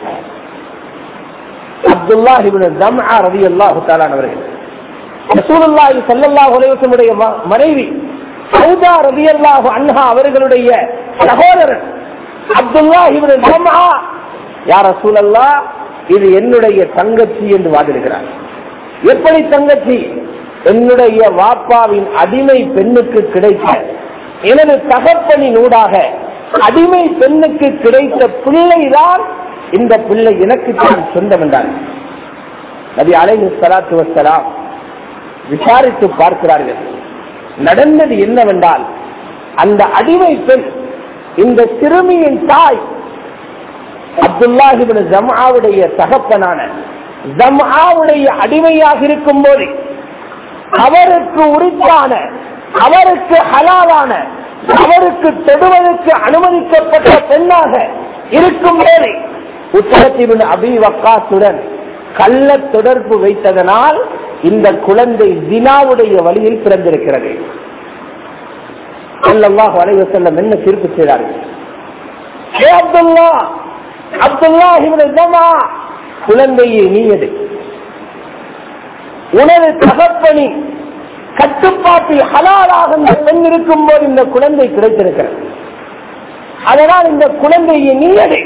அப்துல்லாஹிபின் தம்ஆ ரலியல்லாஹு தஆலா அவர்கள் ரசூலுல்லாஹி ஸல்லல்லாஹு அலைஹி வஸல்லுடைய மனைவி சௌதா ரலியல்லாஹு அன்ஹா அவர்களுடைய சகோதரர் அப்துல்லாஹிபின் தம்ஆ யா ரசூலல்லாஹ் இது என்னுடைய தங்கச்சி என்று வாதிடுகிறார் எப்படி தங்கச்சி என்னுடைய வாப்பாவின் அடிமை பெண்ணுக்கு கிடைத்த எனது தகப்பனின் ஊடாக அடிமை பெண்ணுக்கு கிடைத்த பிள்ளைதான் இந்த பிள்ளை எனக்கு தான் சொந்தம் என்றார் நபி அலைஹி ஸலாத்து வஸ்ஸலாம் விசாரித்து பார்க்கிறார்கள் நடந்தது என்னவென்றால் அந்த அடிமை பெண் இந்த சிறுமியின் தாய் அப்துல்லாஹிபின் ஜம்ஆவுடைய தகப்பனான ஜம்ஆவுடைய அடிமையாக இருக்கும் போது அவருக்கு உரித்தான அவருக்கு ஹலாலான அவருக்கு தொடுவதற்கு அனுமதிக்கப்பட்ட பெண்ணாக இருக்கும் போது உத்தரத்தின் அபி வக்காசுடன் கள்ள தொடர்பு வைத்ததனால் இந்த குழந்தை தினாவுடைய வழியில் பிறந்திருக்கிறது ஸல்லல்லாஹு அலைஹி வஸல்லம் என்ன தீர்ப்பு செய்தார்கள் ஏ அப்துல்லா அப்துல்லா இவனை குழந்தையை நீ எடு உனது தகப்பனி கட்டுப்பாட்டில் ஹலாலாக இந்த பெண் இருக்கும் போது இந்த குழந்தை கிடைத்திருக்கிறது அதனால் இந்த குழந்தையை நீ எடு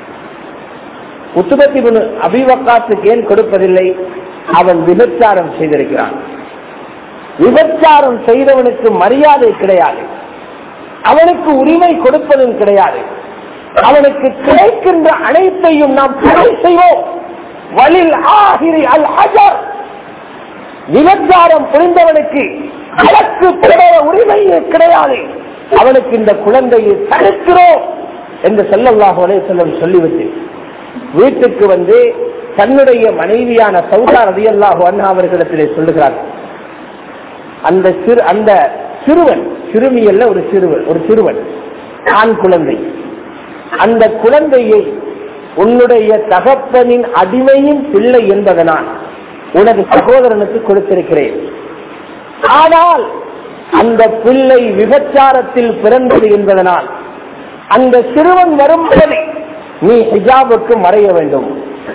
உத்துபத்தி அபிவக்காத்துக்கு ஏன் கொடுப்பதில்லை அவன் விபச்சாரம் செய்திருக்கிறான் விபச்சாரம் செய்தவனுக்கு மரியாதை கிடையாது அவனுக்கு உரிமை கொடுப்பதும் கிடையாது அவனுக்கு கிடைக்கின்ற அனைத்தையும் நாம் தடை செய்வோம் வலில் ஆகிரி அல் ஹஜர் விபச்சாரம் புரிந்தவனுக்கு அதற்கு பிறகு உரிமையே கிடையாது அவனுக்கு இந்த குழந்தையை தடுக்கிறோம் என்று செல்லல்லாஹு அலையம் சொல்லிவிட்டு வீட்டுக்கு வந்து தன்னுடைய மனைவியான சௌதா ரதியல்லாஹு அண்ணா அவர்களிடத்திலே சொல்லுகிறார் அந்த சிறு அந்த சிறுவன் சிறுமி அல்ல ஒரு சிறுவன் ஒரு சிறுவன் ஆண் குழந்தை அந்த குழந்தையை உன்னுடைய தகப்பனின் அடிமையின் பிள்ளை என்பதனால் உனது சகோதரனுக்கு கொடுத்திருக்கிறேன் ஆனால் அந்த பிள்ளை விபச்சாரத்தில் பிறந்தது என்பதனால் அந்த சிறுவன் வரும்போது நீ ஹிஜாபுக்கு மறைய வேண்டும்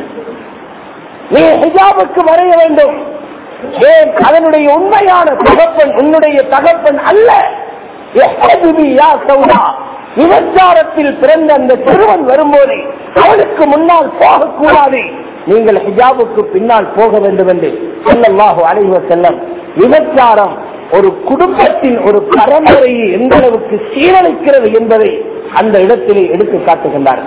நீ ஹிஜாபுக்கு மறைய வேண்டும் ஏன் அதனுடைய உண்மையான தகப்பன் உன்னுடைய தகப்பன் அல்ல எஹ்தபிபி யா சௌதா. விபச்சாரத்தில் பிறந்த அந்த சிறுவன் வரும்போது அவனுக்கு முன்னால் போகக்கூடாது நீங்கள் ஹிஜாபுக்கு பின்னால் போக வேண்டும் என்று சொல்லல்லாஹு அலைவ செல்லம் விபச்சாரம் ஒரு குடும்பத்தின் ஒரு பரம்பரையை எந்த அளவுக்கு சீரழிக்கிறது என்பதை அந்த இடத்திலே எடுத்து காட்டுகின்றார்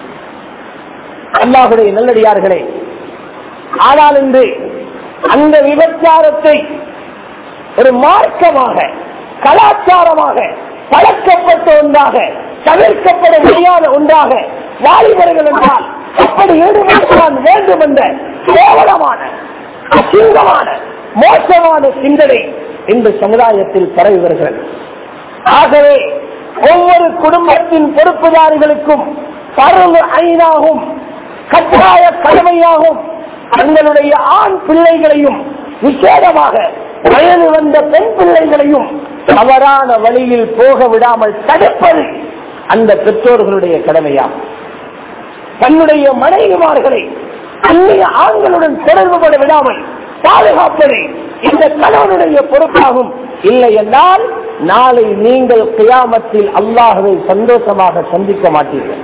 அல்லாஹுடைய நல்லடியார்களே ஆனால் இன்று அந்த விபச்சாரத்தை ஒரு மார்க்கமாக கலாச்சாரமாக பழக்கப்பட்ட ஒன்றாக தவிர்க்கப்பட முடியாத ஒன்றாக வாலிபர்கள் என்றால் அப்படி ஈடுபடுத்தான் வேண்டும் என்ற கேவலமான அசிங்கமான மோசமான சிந்தனை இந்த சமுதாயத்தில் பரவி வருகிறது ஆகவே ஒவ்வொரு குடும்பத்தின் பொறுப்புதாரிகளுக்கும் பருவ ஐநாகும் கட்டாய கடமையாகும் தங்களுடைய ஆண் பிள்ளைகளையும் விசேடமாக வயது வந்த பெண் பிள்ளைகளையும் தவறான வழியில் போக விடாமல் தடுப்பது அந்த பெற்றோர்களுடைய கடமையாகும் தன்னுடைய மனைவிமார்களை அந்நிய ஆண்களுடன் தொடர்பு பட விடாமல் பாதுகாப்பது இந்த கணவனுடைய பொறுப்பாகும் இல்லை என்றால் நாளை நீங்கள் கியாமத்தில் அல்லாஹுவை சந்தோஷமாக சந்திக்க மாட்டீர்கள்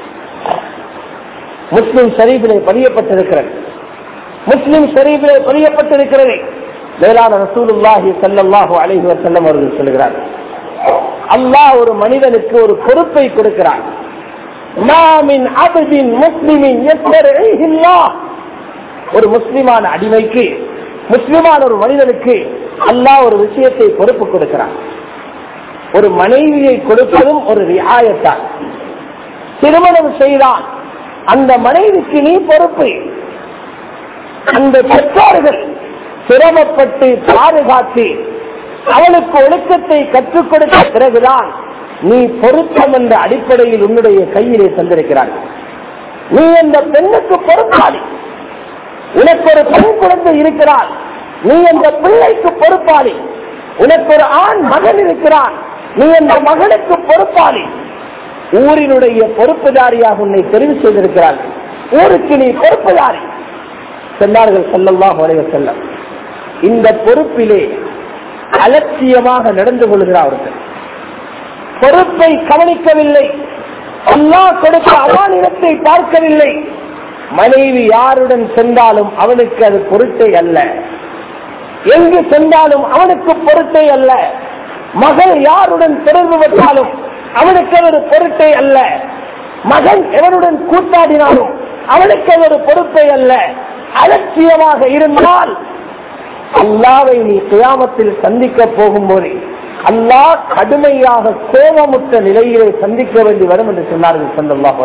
முஸ்லிம் ஷரீஃபிலே பதியப்பட்டிருக்கிறது முஸ்லிம் ஷரீஃபிலே பதியப்பட்டிருக்கிறது வேளாண் ரசூலுல்லாஹி ஸல்லல்லாஹு அலைஹி வஸல்லம் அவர்கள் சொல்கிறார் அல்லாஹ் ஒரு மனிதனுக்கு ஒரு பொறுப்பை கொடுக்கிறார் மாமின் அபதின் முஸ்லிமின் யஸ்தரீஹில்லாஹ் ஒரு முஸ்லிமான அடிமைக்கு முஸ்லிமான ஒரு மனிதனுக்கு அல்லாஹ் ஒரு விஷயத்தை பொறுப்பு கொடுக்கிறார் ஒரு மனைவியை கொடுப்பதும் ஒரு ரியாயத்தான் திருமணம் செய்தான் அந்த மனைவிக்கு நீ பொறுப்பு அந்த பெற்றோர்கள் சிரமப்பட்டு பாதுகாத்து அவளுக்கு ஒழுக்கத்தை கற்றுக் கொடுத்த பிறகுதான் நீ பொருத்தம் என்ற அடிப்படையில் உன்னுடைய கையிலே தந்திருக்கிறாய் நீ அந்த பெண்ணுக்கு பொறுப்பாளி உனக்கு ஒரு பெண் குழந்தை இருக்கிறாள் நீ அந்த பிள்ளைக்கு பொறுப்பாளி உனக்கு ஒரு ஆண் மகன் இருக்கிறான் நீ அந்த மகனுக்கு பொறுப்பாளி ஊரினுடைய பொறுப்புதாரியாக உன்னை தெரிவு செய்திருக்கிறாள் ஊருக்கு நீ பொறுப்புதாரி சொன்னார்கள் செல்லல்லாம் உடைய செல்லம் இந்த பொறுப்பிலே அலட்சியமாக நடந்து கொள்கிறார்கள் பொறுப்பை கவனிக்கவில்லை அல்லாஹ் கொடுத்த அவானிடத்தை பார்க்கவில்லை மனைவி யாருடன் சென்றாலும் அவனுக்கு அது பொருட்டை அல்ல எங்கு சென்றாலும் அவனுக்கு பொருட்டை அல்ல மகள் யாருடன் தொடர்பு வைத்தாலும் அவனுக்கு அது ஒரு பொருட்டை அல்ல மகன் எவனுடன் கூட்டாடினாலும் அவனுக்கு அது ஒரு பொறுப்பை அல்ல அலட்சியமாக இருந்தால் அல்லாவை நீ கியாமத்தில் சந்திக்க போகும்போது அல்லாஹ் கடுமையாக கோபமுற்ற நிலையிலே சந்திக்க வேண்டி வரும் என்று சொன்னார்கள் சந்தல்லாஹ்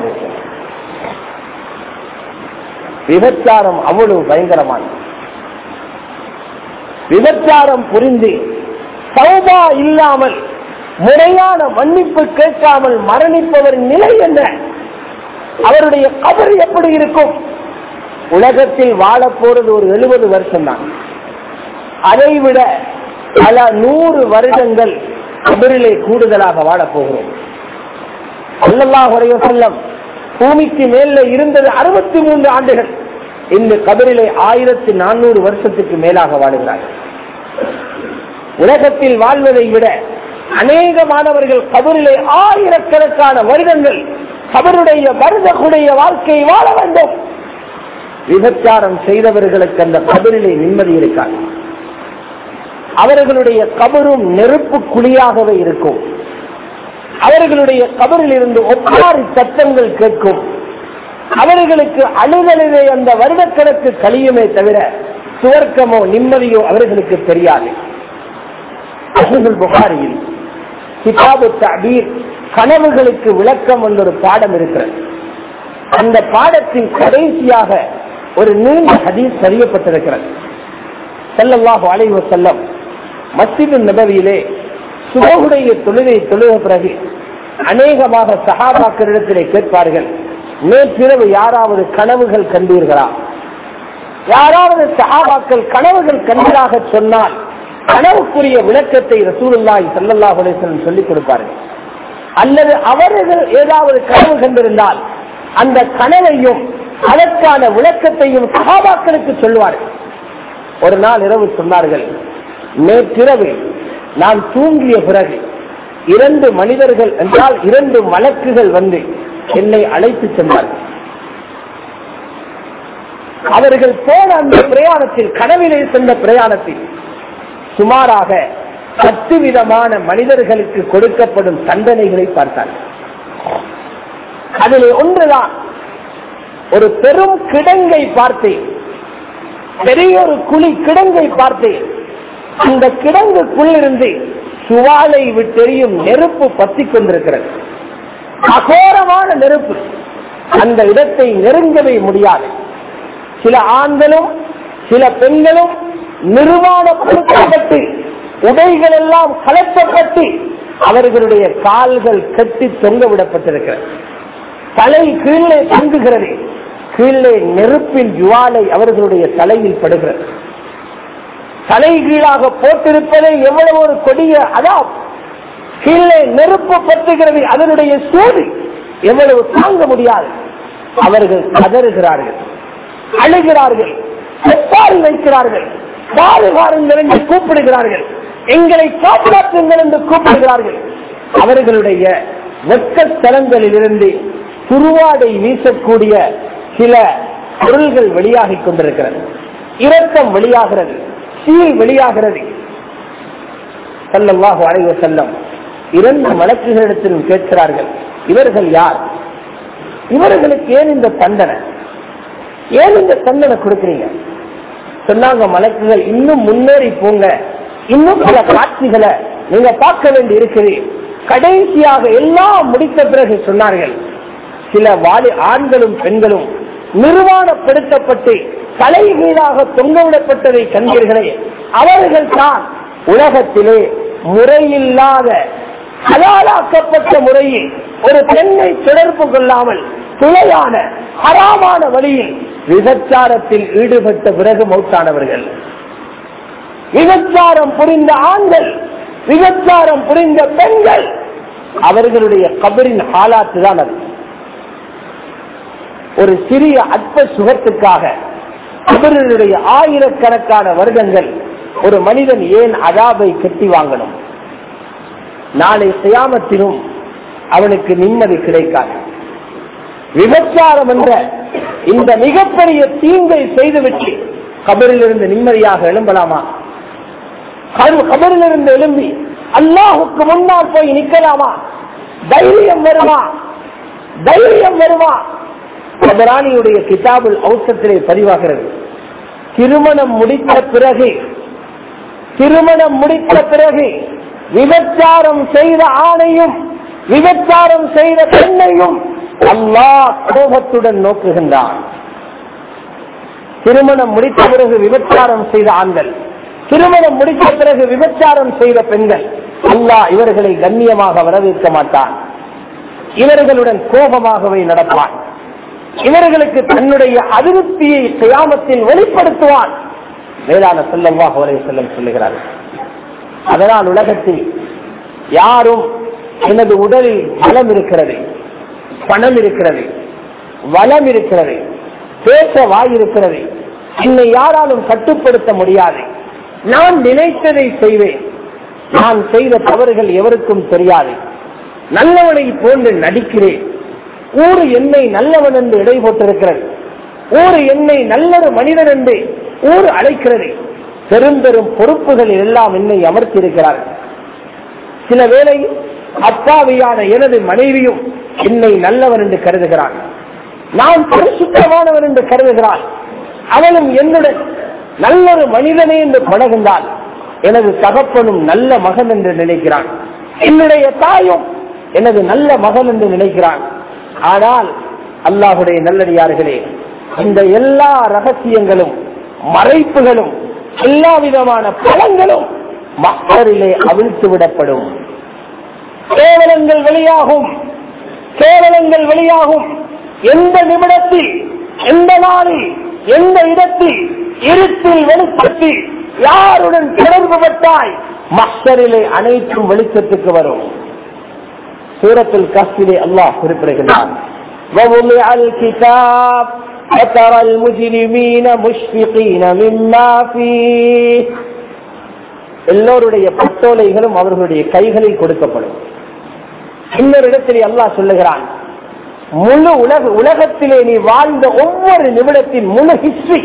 விபச்சாரம் அவ்வளவு பயங்கரமானது விபச்சாரம் புரிந்து சௌபா இல்லாமல் முறையான மன்னிப்பு கேட்காமல் மரணிப்பவரின் நிலை என்ன அவருடைய கபர் எப்படி இருக்கும் உலகத்தில் வாழ போறது ஒரு எழுபது வருஷம் தான் அதைவிட பல நூறு வருடங்கள் கபரிலே கூடுதலாக வாழப் போகிறோம் அல்லாஹ் செல்லம் பூமிக்கு மேல இருந்தது அறுபத்தி மூன்று ஆண்டுகள் இந்த கபரிலே ஆயிரத்தி நானூறு வருஷத்துக்கு மேலாக வாழுகிறார்கள் உலகத்தில் வாழ்வதை விட அநேக மாணவர்கள் கபரிலே ஆயிரக்கணக்கான வருடங்கள் கபருடைய வருடக்குடைய வாழ்க்கையை வாழ வேண்டும் விபச்சாரம் செய்தவர்களுக்கு அந்த கபரிலே நிம்மதி இருக்காது அவர்களுடைய கபரும் நெருப்பு குழியாகவே இருக்கும் அவர்களுடைய கபரில் இருந்து ஒப்பாரி சத்தங்கள் கேட்கும் அவர்களுக்கு அழுதலிலே அந்த வருடக்கணக்கு கழியுமே தவிர சுவர்க்கமோ நிம்மதியோ அவர்களுக்கு தெரியாது புகாரியில் கிதாபு தபீர் கனவுகளுக்கு விளக்கம் என்ற ஒரு பாடம் இருக்கிறது அந்த பாடத்தின் கடைசியாக ஒரு நீண்ட ஹதீஸ் அறியப்பட்டிருக்கிறது செல்லல்லாஹு அலைவ செல்லம் மஸ்ஜிது நபவியிலே சுபகுடைய தொழுகை தொழுக பிறகு அநேகமாக சகாபாக்களிடத்திலே கேட்பார்கள் நேற்றிரவு யாராவது கனவுகள் கண்டீர்களா யாராவது சகாபாக்கள் கனவுகள் கண்டதாக சொன்னால் கனவுக்குரிய விளக்கத்தை ரசூலுல்லாஹி ஸல்லல்லாஹு அலைஹி வஸல்லம் சொல்லிக் கொடுப்பார்கள் அல்லது அவர்கள் ஏதாவது கனவு கண்டிருந்தால் அந்த கனவையும் அதற்கான விளக்கத்தையும் சகாபாக்களுக்கு சொல்வார்கள் ஒரு நாள் இரவு சொன்னார்கள் நேற்றிரவு நான் தூங்கிய பிறகு இரண்டு மனிதர்கள் என்றால் இரண்டு மலக்குகள் வந்து என்னை அழைத்து சென்றார்கள் அவர்கள் போன அந்த பிரயாணத்தில் கனவிலே சென்ற பிரயாணத்தில் சுமாராக பத்து விதமான மனிதர்களுக்கு கொடுக்கப்படும் தண்டனைகளை பார்த்தார்கள் அதில் ஒன்றுதான் ஒரு பெரும் கிடங்கை பார்த்தேன் பெரிய ஒரு குழி கிடங்கை பார்த்தேன் அந்த கிடங்குக்குள்ளிருந்து சுவாலை விட்டெறியும் நெருப்பு பற்றி கொண்டிருக்கிறது அகோரமான நெருப்பு அந்த இடத்தை நெருங்கவே முடியாது சில ஆண்களும் சில பெண்களும் நிர்மாணப்படுத்தப்பட்டு உடைகள் எல்லாம் கலப்பப்பட்டு அவர்களுடைய கால்கள் கட்டி தொங்க விடப்பட்டிருக்கிறது தலை கீழே தங்குகிறது கீழே நெருப்பின் ஜுவாலை அவர்களுடைய தலையில் படுகிறது தலை கீழாக போட்டிருப்பதை எவ்வளவு ஒரு கொடிய அதான் கீழே நெருப்பு பற்றுகிறது அதனுடைய சூடு எவ்வளவு தாங்க முடியாது அவர்கள் கதறுகிறார்கள் அழுகிறார்கள் செப்பாரி வைக்கிறார்கள் பாதுகாருங்கள் என்று கூப்பிடுகிறார்கள் எங்களை காப்பாற்றுங்கள் என்று கூப்பிடுகிறார்கள் அவர்களுடைய வெக்க ஸ்தலங்களில் இருந்து துருவாடை வீசக்கூடிய சில பொருள்கள் வெளியாகிக் கொண்டிருக்கிறது இரத்தம் வெளியாகிறது சீல் வெளியாகிறது செல்லவாக அழைவ செல்லம் இரண்டு வழக்குகளிடத்திலும் கேட்கிறார்கள் இவர்கள் யார் இவர்களுக்கு ஏன் இந்த தண்டனை ஏன் இந்த தண்டனை கொடுக்குறீங்க சொன்னாங்க மலக்குகள் இன்னும் முன்னேறி போங்க இன்னும் பல காட்சிகளை நீங்க பார்க்க வேண்டி இருக்குது கடைசியாக எல்லாம் முடித்த பிறகு சொன்னார்கள் சில வாலி ஆண்களும் பெண்களும் நிர்வாணப்படுத்தப்பட்டு தலைகீழாக தொங்கவிடப்பட்டதை கண்டீர்களே அவர்கள் தான் உலகத்திலே முறையில்லாத ஹலாலாக்கப்பட்ட முறையில் ஒரு பெண்ணை தொடர்பு கொள்ளாமல் துளையான ஹராமான வழியில் விபச்சாரத்தில் ஈடுபட்ட பிறகு மௌத்தானவர்கள் விபச்சாரம் புரிந்த ஆண்கள் விபச்சாரம் புரிந்த பெண்கள் அவர்களுடைய கபரின் ஆளாத்து தான் அது ஒரு சிறிய அற்ப சுகத்துக்காக கபரினுடைய ஆயிரக்கணக்கான வருடங்கள் ஒரு மனிதன் ஏன் அதாபை கட்டி வாங்கணும் நாளை சியாமத்திலும் அவனுக்கு நிம்மதி கிடைக்காது விபச்சாரம் என்ற இந்த மிகப்பெரிய தீங்கை செய்துவிட்டு கபரிலிருந்து நிம்மதியாக எழும்பலாமா கபரிலிருந்து எழும்பி அல்லாஹுக்கு முன்னால் போய் நிற்கலாமா தைரியம் வருமா தைரியம் வருமா கபரானியுடைய கிதாபுல் ஔசத்திலே பதிவாகிறது திருமணம் முடித்த பிறகு திருமணம் முடித்த பிறகு விபச்சாரம் செய்த ஆணையும் விபச்சாரம் செய்த பெண்ணையும் அல்லாஹ் கோபத்துடன் நோக்குகின்றான் திருமணம் முடித்த பிறகு விபச்சாரம் செய்த ஆண்கள் திருமணம் முடித்த பிறகு விபச்சாரம் செய்த பெண்கள் அல்லாஹ் இவர்களை கண்ணியமாக வரவேற்க மாட்டான் இவர்களுடன் கோபமாகவே நடப்பான் இவர்களுக்கு தன்னுடைய அதிருப்தியை கியாமத்தில் வெளிப்படுத்துவான் மேலான செல்லவாக வரை செல்லம் சொல்லுகிறார்கள் அதனால் உலகத்தில் யாரும் எனது உடலில் பலம் இருக்கிறது பணம் இருக்கிறது வளம் இருக்கிறது பேச வாய் இருக்கிறது என்னை யாராலும் கட்டுப்படுத்த முடியாது நான் நினைத்ததை செய்வேன் நான் செய்த தவறுகள் எவருக்கும் தெரியாது நல்லவனை போன்று நடிக்கிறேன் ஊரு என்னை நல்லவன் என்று இடை போட்டிருக்கிறது ஊரு என்னை நல்லொரு மனிதன் என்று ஊர் அழைக்கிறது பெரும் பெரும் பொறுப்புகள் எல்லாம் என்னை அமர்த்தியிருக்கிறார்கள் சில வேளை அப்பாவியான எனது மனைவியும் என்னை நல்லவன் என்று கருதுகிறான் நான் பரிசுத்தமானவன் என்று கருதுகிறான் அவனும் என்னுடன் நல்லொரு மனிதனே என்று பழகுந்தால் எனது தகப்பனும் நல்ல மகன் என்று நினைக்கிறான் என்னுடைய தாயும் எனது நல்ல மகன் என்று நினைக்கிறான் ஆனால் அல்லாஹுடைய நல்லடியார்களே இந்த எல்லா ரகசியங்களும் மறைப்புகளும் எல்லா விதமான பலங்களும் மக்களிலே அவிழ்த்து விடப்படும் கேவலங்கள் வெளியாகும் கேவலங்கள் வெளியாகும் எந்த நிமிடத்தில் எந்த நாளில் எந்த இடத்தில் இருட்டில் வெளிச்சத்தில் யாருடன் தொடர்பு பட்டாய் மக்களிலே அனைத்தும் வெளிச்சத்துக்கு வரும் சூரத்தில் கஸ்திலே அல்லாஹ் குறிப்பிடுகிறார் ووضع الكتاب فترى المجرمين مشفقين مما فيه எல்லோருடைய பட்டோலைகளும் அவர்களுடைய கைகளில் கொடுக்கப்படும் இன்னொரு இடத்திலே அல்லாஹ் சொல்லுகிறான் முழு உலக உலகத்திலே நீ வாழ்ந்த ஒவ்வொரு நிமிடத்தின் முழு ஹிஸ்டரி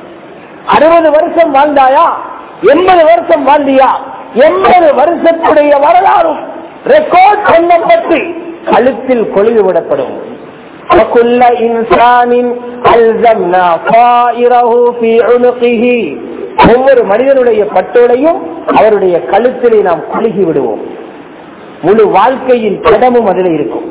அறுபது வருஷம் வாழ்ந்தாயா எண்பது வருஷம் வாழ்ந்தியா எண்பது வருஷத்துடைய வரலாறும் ரெக்கார்ட் பண்ணப்பட்டு கழுத்தில் கொழுவி விடப்படும் وكل إنسان ألزمنا طائره في عنقه ஒவ்வொரு மனிதனுடைய பட்டோலையும் அவருடைய கழுத்திலே நாம் குலுகி விடுவோம் முழு வாழ்க்கையின் கடமும் அதில் இருக்கும்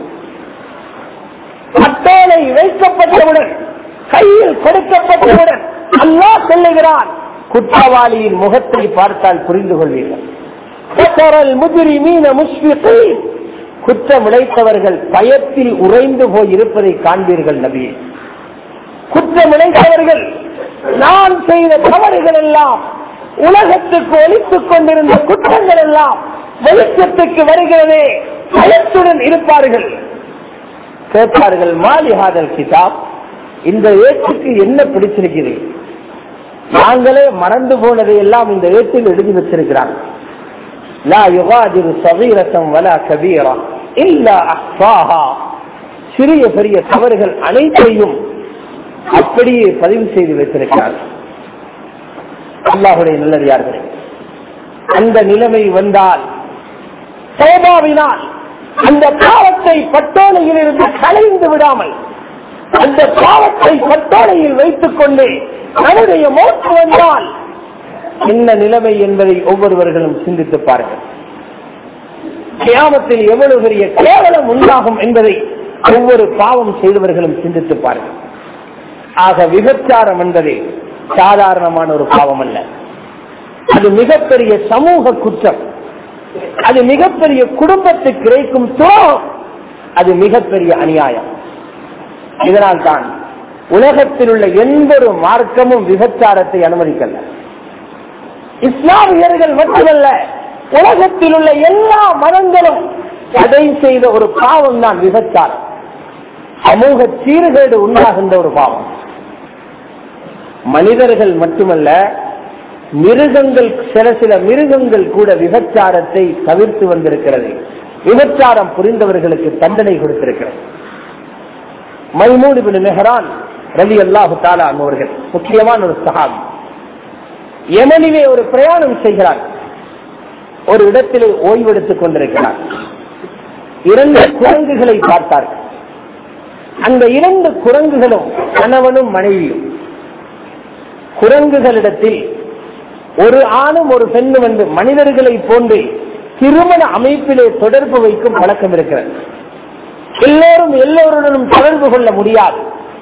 பட்டோலை வைக்கப்பட்டவுடன் கையில் கொடுக்கப்பட்டவுடன் அல்லாஹ் சொல்லுகிறான் குற்றவாளியின் முகத்தை பார்த்தால் புரிந்து கொள்வீர்கள் குற்றம் இழைத்தவர்கள் பயத்தில் உறைந்து போய் இருப்பதை காண்பீர்கள் நபி குற்றம் இழைத்தவர்கள் நான் செய்த தவறுகள் எல்லாம் உலகத்துக்கு ஒழித்துக் கொண்டிருந்த குற்றங்கள் எல்லாம் வெளிச்சத்துக்கு வருகிறதே பயத்துடன் இருப்பார்கள் கேட்பார்கள் மாலிஹாதல் கிதாப் இந்த ஏற்றுக்கு என்ன பிடிச்சிருக்கிறது நாங்களே மறந்து போனதை எல்லாம் இந்த ஏற்றில் எழுதி வச்சிருக்கிறாங்க லா யுகாதிரு சவீரசம் வலா கபீரா இல்லா அஹ்சாஹா சிறிய பெரிய தவறுகள் அனைத்தையும் அப்படியே பதிவு செய்து வைத்திருக்கிறார் அல்லாஹுடைய நல்லடியார்களே அந்த நிலைமை வந்தால் சோபாவினால் அந்த பாவத்தை பட்டோலையில் இருந்து கலைந்து விடாமல் அந்த பாவத்தை பட்டோலையில் வைத்துக் கொண்டு தன்னுடைய மோட்டு வந்தால் என்ன நிலைமை என்பதை ஒவ்வொருவர்களும் சிந்தித்து பாருங்கள் கியாமத்தில் எவ்வளவு பெரிய கேவலம் உண்டாகும் என்பதை ஒவ்வொரு பாவம் செய்தவர்களும் சிந்தித்து பாருங்கள் ஆக விபச்சாரம் என்பது சாதாரணமான ஒரு பாவம் அல்ல அது மிகப்பெரிய சமூக குற்றம் அது மிகப்பெரிய குடும்பத்துக்கு கிடைக்கும் துரோகம் அது மிகப்பெரிய அநியாயம் இதனால் தான் உலகத்தில் உள்ள எந்த ஒரு மார்க்கமும் விபச்சாரத்தை அனுமதிக்கல இஸ்லாமியர்கள் மட்டுமல்ல உலகத்தில் உள்ள எல்லா மதங்களும் தடை செய்த ஒரு பாவம் தான் விபச்சாரம் சமூக சீர்கேடு உண்டாகின்ற ஒரு பாவம் மனிதர்கள் மட்டுமல்ல மிருகங்கள் சில சில மிருகங்கள் கூட விபச்சாரத்தை தவிர்த்து வந்திருக்கிறது விபச்சாரம் புரிந்தவர்களுக்கு தண்டனை கொடுத்திருக்கிறது மைமூன் இபின் மெஹரான் ரவி அல்லாஹு தாலா அவர்கள் முக்கியமான ஒரு சகாபி யமனிலே ஒரு பிரயாணம் செய்கிறார் ஒரு இடத்திலே ஓய்வெடுத்துக் கொண்டிருக்கிறார் இரண்டு குரங்குகளை பார்த்தார்கள் அந்த இரண்டு குரங்குகளும் கணவனும் மனைவியும் குரங்குகளிடத்தில் ஒரு ஆணும் ஒரு பெண்ணும் என்று மனிதர்களை போன்று திருமண அமைப்பிலே தொடர்பு வைக்கும் பழக்கம் இருக்கிறது எல்லோரும் எல்லோருடனும் தொடர்பு கொள்ள முடியாது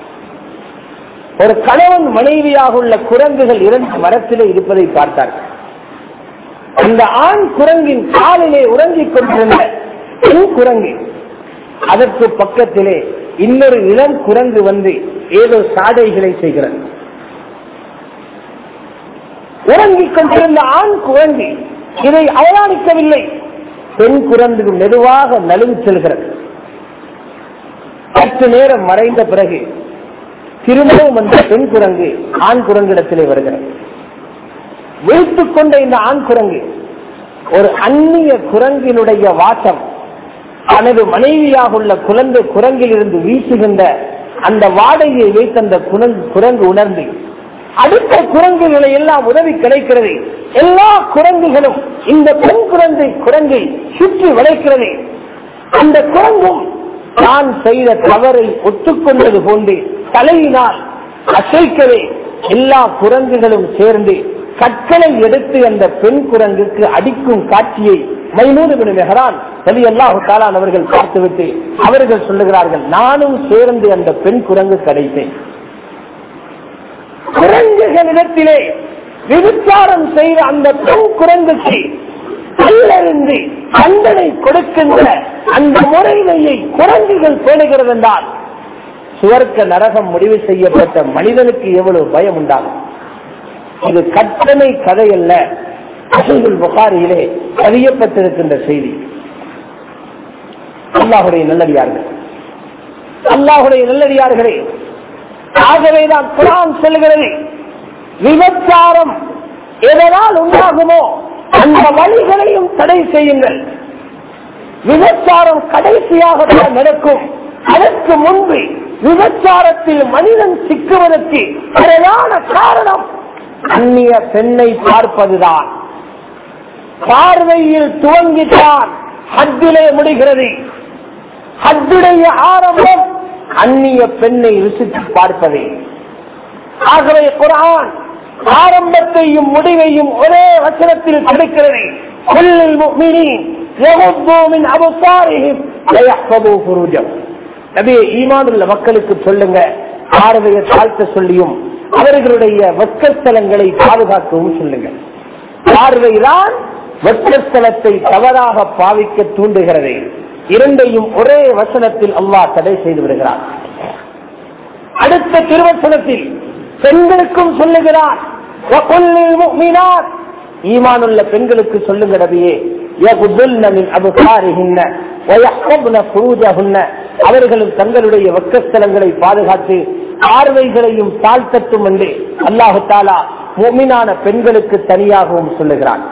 ஒரு கணவன் மனைவியாக உள்ள குரங்குகள் இரண்டு மரத்திலே இருப்பதை பார்த்தார்கள் அந்த ஆண் குரங்கின் காலிலே உறங்கிக் கொண்டிருந்த பெண் குரங்கு அதற்கு பக்கத்திலே இன்னொரு இளம் குரங்கு வந்து ஏதோ சாடைகளை செய்கிறது உறங்கிக் கொண்டிருந்த ஆண் குரங்கு இதை அவதானிக்கவில்லை பெண் குரங்கு மெதுவாக நழுவி செல்கிறது சற்று நேரம் மறைந்த பிறகு திரும்பவும் அந்த பெண் குரங்கு ஆண் குரங்கிடத்திலே வருகிறது வைத்துக் கொண்ட இந்த ஆண் குரங்கு ஒரு அந்நிய குரங்கினுடைய வாசம் தனது மனைவியாக உள்ள குழந்தை குரங்கில் இருந்து வீசுகின்ற அந்த வாடகையை வைத்து அந்த குரங்கு குரங்கு உணர்ந்து அடுத்த குரங்குகளை எல்லாம் உதவி கிடைக்கிறது எல்லா குரங்குகளும் இந்த பெண் குரங்கை குரங்கை சுற்றி வளைக்கிறது அந்த குரங்கும் தான் செய்த தவறை ஒத்துக்கொண்டது போன்று தலையினால் அசைக்கவே எல்லா குரங்குகளும் சேர்ந்து கற்களை எடுத்து அந்த பெண் குரங்குக்கு அடிக்கும் காட்சியை மைனூறு மெஹரான் ரவி அல்லாஹு தாலான் அவர்கள் பார்த்துவிட்டு அவர்கள் சொல்லுகிறார்கள் நானும் சேர்ந்து அந்த பெண் குரங்கு கிடைத்தேன் குரங்குகளிடத்திலே விபச்சாரம் செய்த அந்த பெண் குரங்குக்கு கல்லறிந்து தண்டனை கொடுக்கின்ற அந்த முறைமையை குரங்குகள் பேணுகிறது என்றால் சுவர்க்க நரகம் முடிவு செய்யப்பட்ட மனிதனுக்கு எவ்வளவு பயம் உண்டாகும் இது கற்பனை கதை அல்ல அசைகுல் புகாரியிலே பதியப்பட்டிருக்கின்ற செய்தி அல்லாஹுடைய நல்லடியார்கள் அல்லாஹுடைய நல்லடியார்களே ஆகவேதான் குரான் சொல்கிறது விபச்சாரம் எதனால் உண்டாகுமோ அந்த வழிகளையும் தடை செய்யுங்கள் விபச்சாரம் கடைசியாக நடக்கும் அதற்கு முன்பு விபச்சாரத்தில் மனிதன் சிக்குவதற்கு பிரதான காரணம் அந்நிய பெண்ணை பார்ப்பதுதான் பார்வையில் துவங்கித்தான் ஹத்திலே முடிகிறது ஹத்துடைய ஆரம்பம் அந்நிய பெண்ணை ருசித்து பார்ப்பதே ஆகவே குரான் ஆரம்பத்தையும் முடிவையும் ஒரே வசனத்தில் கிடைக்கிறது ஈமானுள்ள மக்களுக்கு சொல்லுங்க பார்வையை தாழ்த்த சொல்லியும் அவர்களுடைய வெக்கஸ்தலங்களை பாதுகாக்கவும் சொல்லுங்க பார்வைதான் வெக்கஸ்தலத்தை தவறாக பாவிக்க தூண்டுகிறது இரண்டையும் ஒரே வசனத்தில் அல்லாஹ் தடை செய்து விடுகிறார் அடுத்த திருவசனத்தில் பெண்களுக்கும் சொல்லுகிறார் ஈமானுள்ள பெண்களுக்கு சொல்லுங்க நபியே அவர்களும் தங்களுடைய வக்கஸ்தலங்களை பாதுகாத்து பார்வைகளையும் தாழ்த்தட்டும் என்று அல்லாஹு தாலா மோமினான பெண்களுக்கு தனியாகவும் சொல்லுகிறான்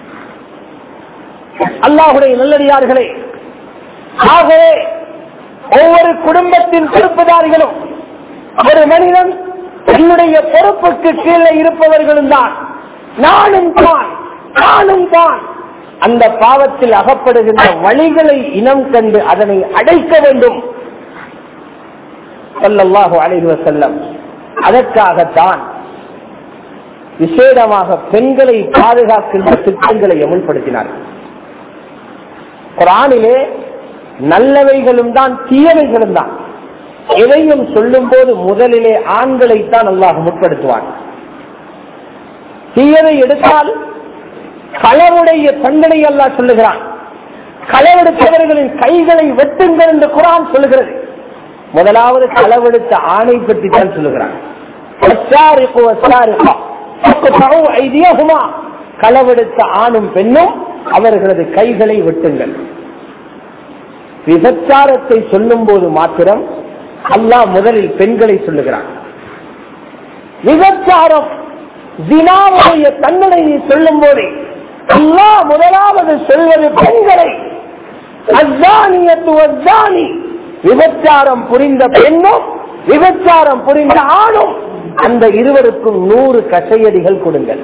அல்லாஹுடைய நல்லடியார்களே ஆகவே ஒவ்வொரு குடும்பத்தின் பொறுப்புதாரிகளும் ஒரு மனிதன் தன்னுடைய பொறுப்புக்கு கீழே இருப்பவர்களும் தான் நானும் தான் நானும் தான் அந்த பாவத்தில் அகப்படுகின்ற வழிகளை இனம் கண்டு அதனை அடைக்க வேண்டும் சொல்லல்லாஹு அலைஹி வசல்லம் அதற்காகத்தான் விசேடமாக பெண்களை பாதுகாக்கின்ற திட்டங்களை அமுல்படுத்தினார்கள் குரானிலே நல்லவைகளும் தான் தீயவைகளும் தான் எதையும் சொல்லும் போது முதலிலே ஆண்களைத்தான் அல்லாஹ் முற்படுத்துவான் தீயதை எடுத்தால் களவுடைய தண்டனை அல்லா சொல்லுகிறான் களவெடுத்தவர்களின் கைகளை வெட்டுங்கள் என்று குரான் சொல்லுகிறது முதலாவது களவெடுத்த ஆணை பற்றி தான் சொல்லுகிறான் களவெடுத்த ஆணும் பெண்ணும் அவர்களது கைகளை வெட்டுங்கள் விபச்சாரத்தை சொல்லும் போது மாத்திரம் அல்லாஹ் முதலில் பெண்களை சொல்லுகிறான் விபச்சாரம் தினாவுடைய தண்டனையை சொல்லும் போது அல்லாஹ் முதலாவது சொல்வது பெண்களை அஜானியத்து அஜானி விபச்சாரம் புரிந்த பெண்ணும் விபச்சாரம் புரிந்த ஆணும் அந்த இருவருக்கும் நூறு கசையடிகள் கொடுங்கள்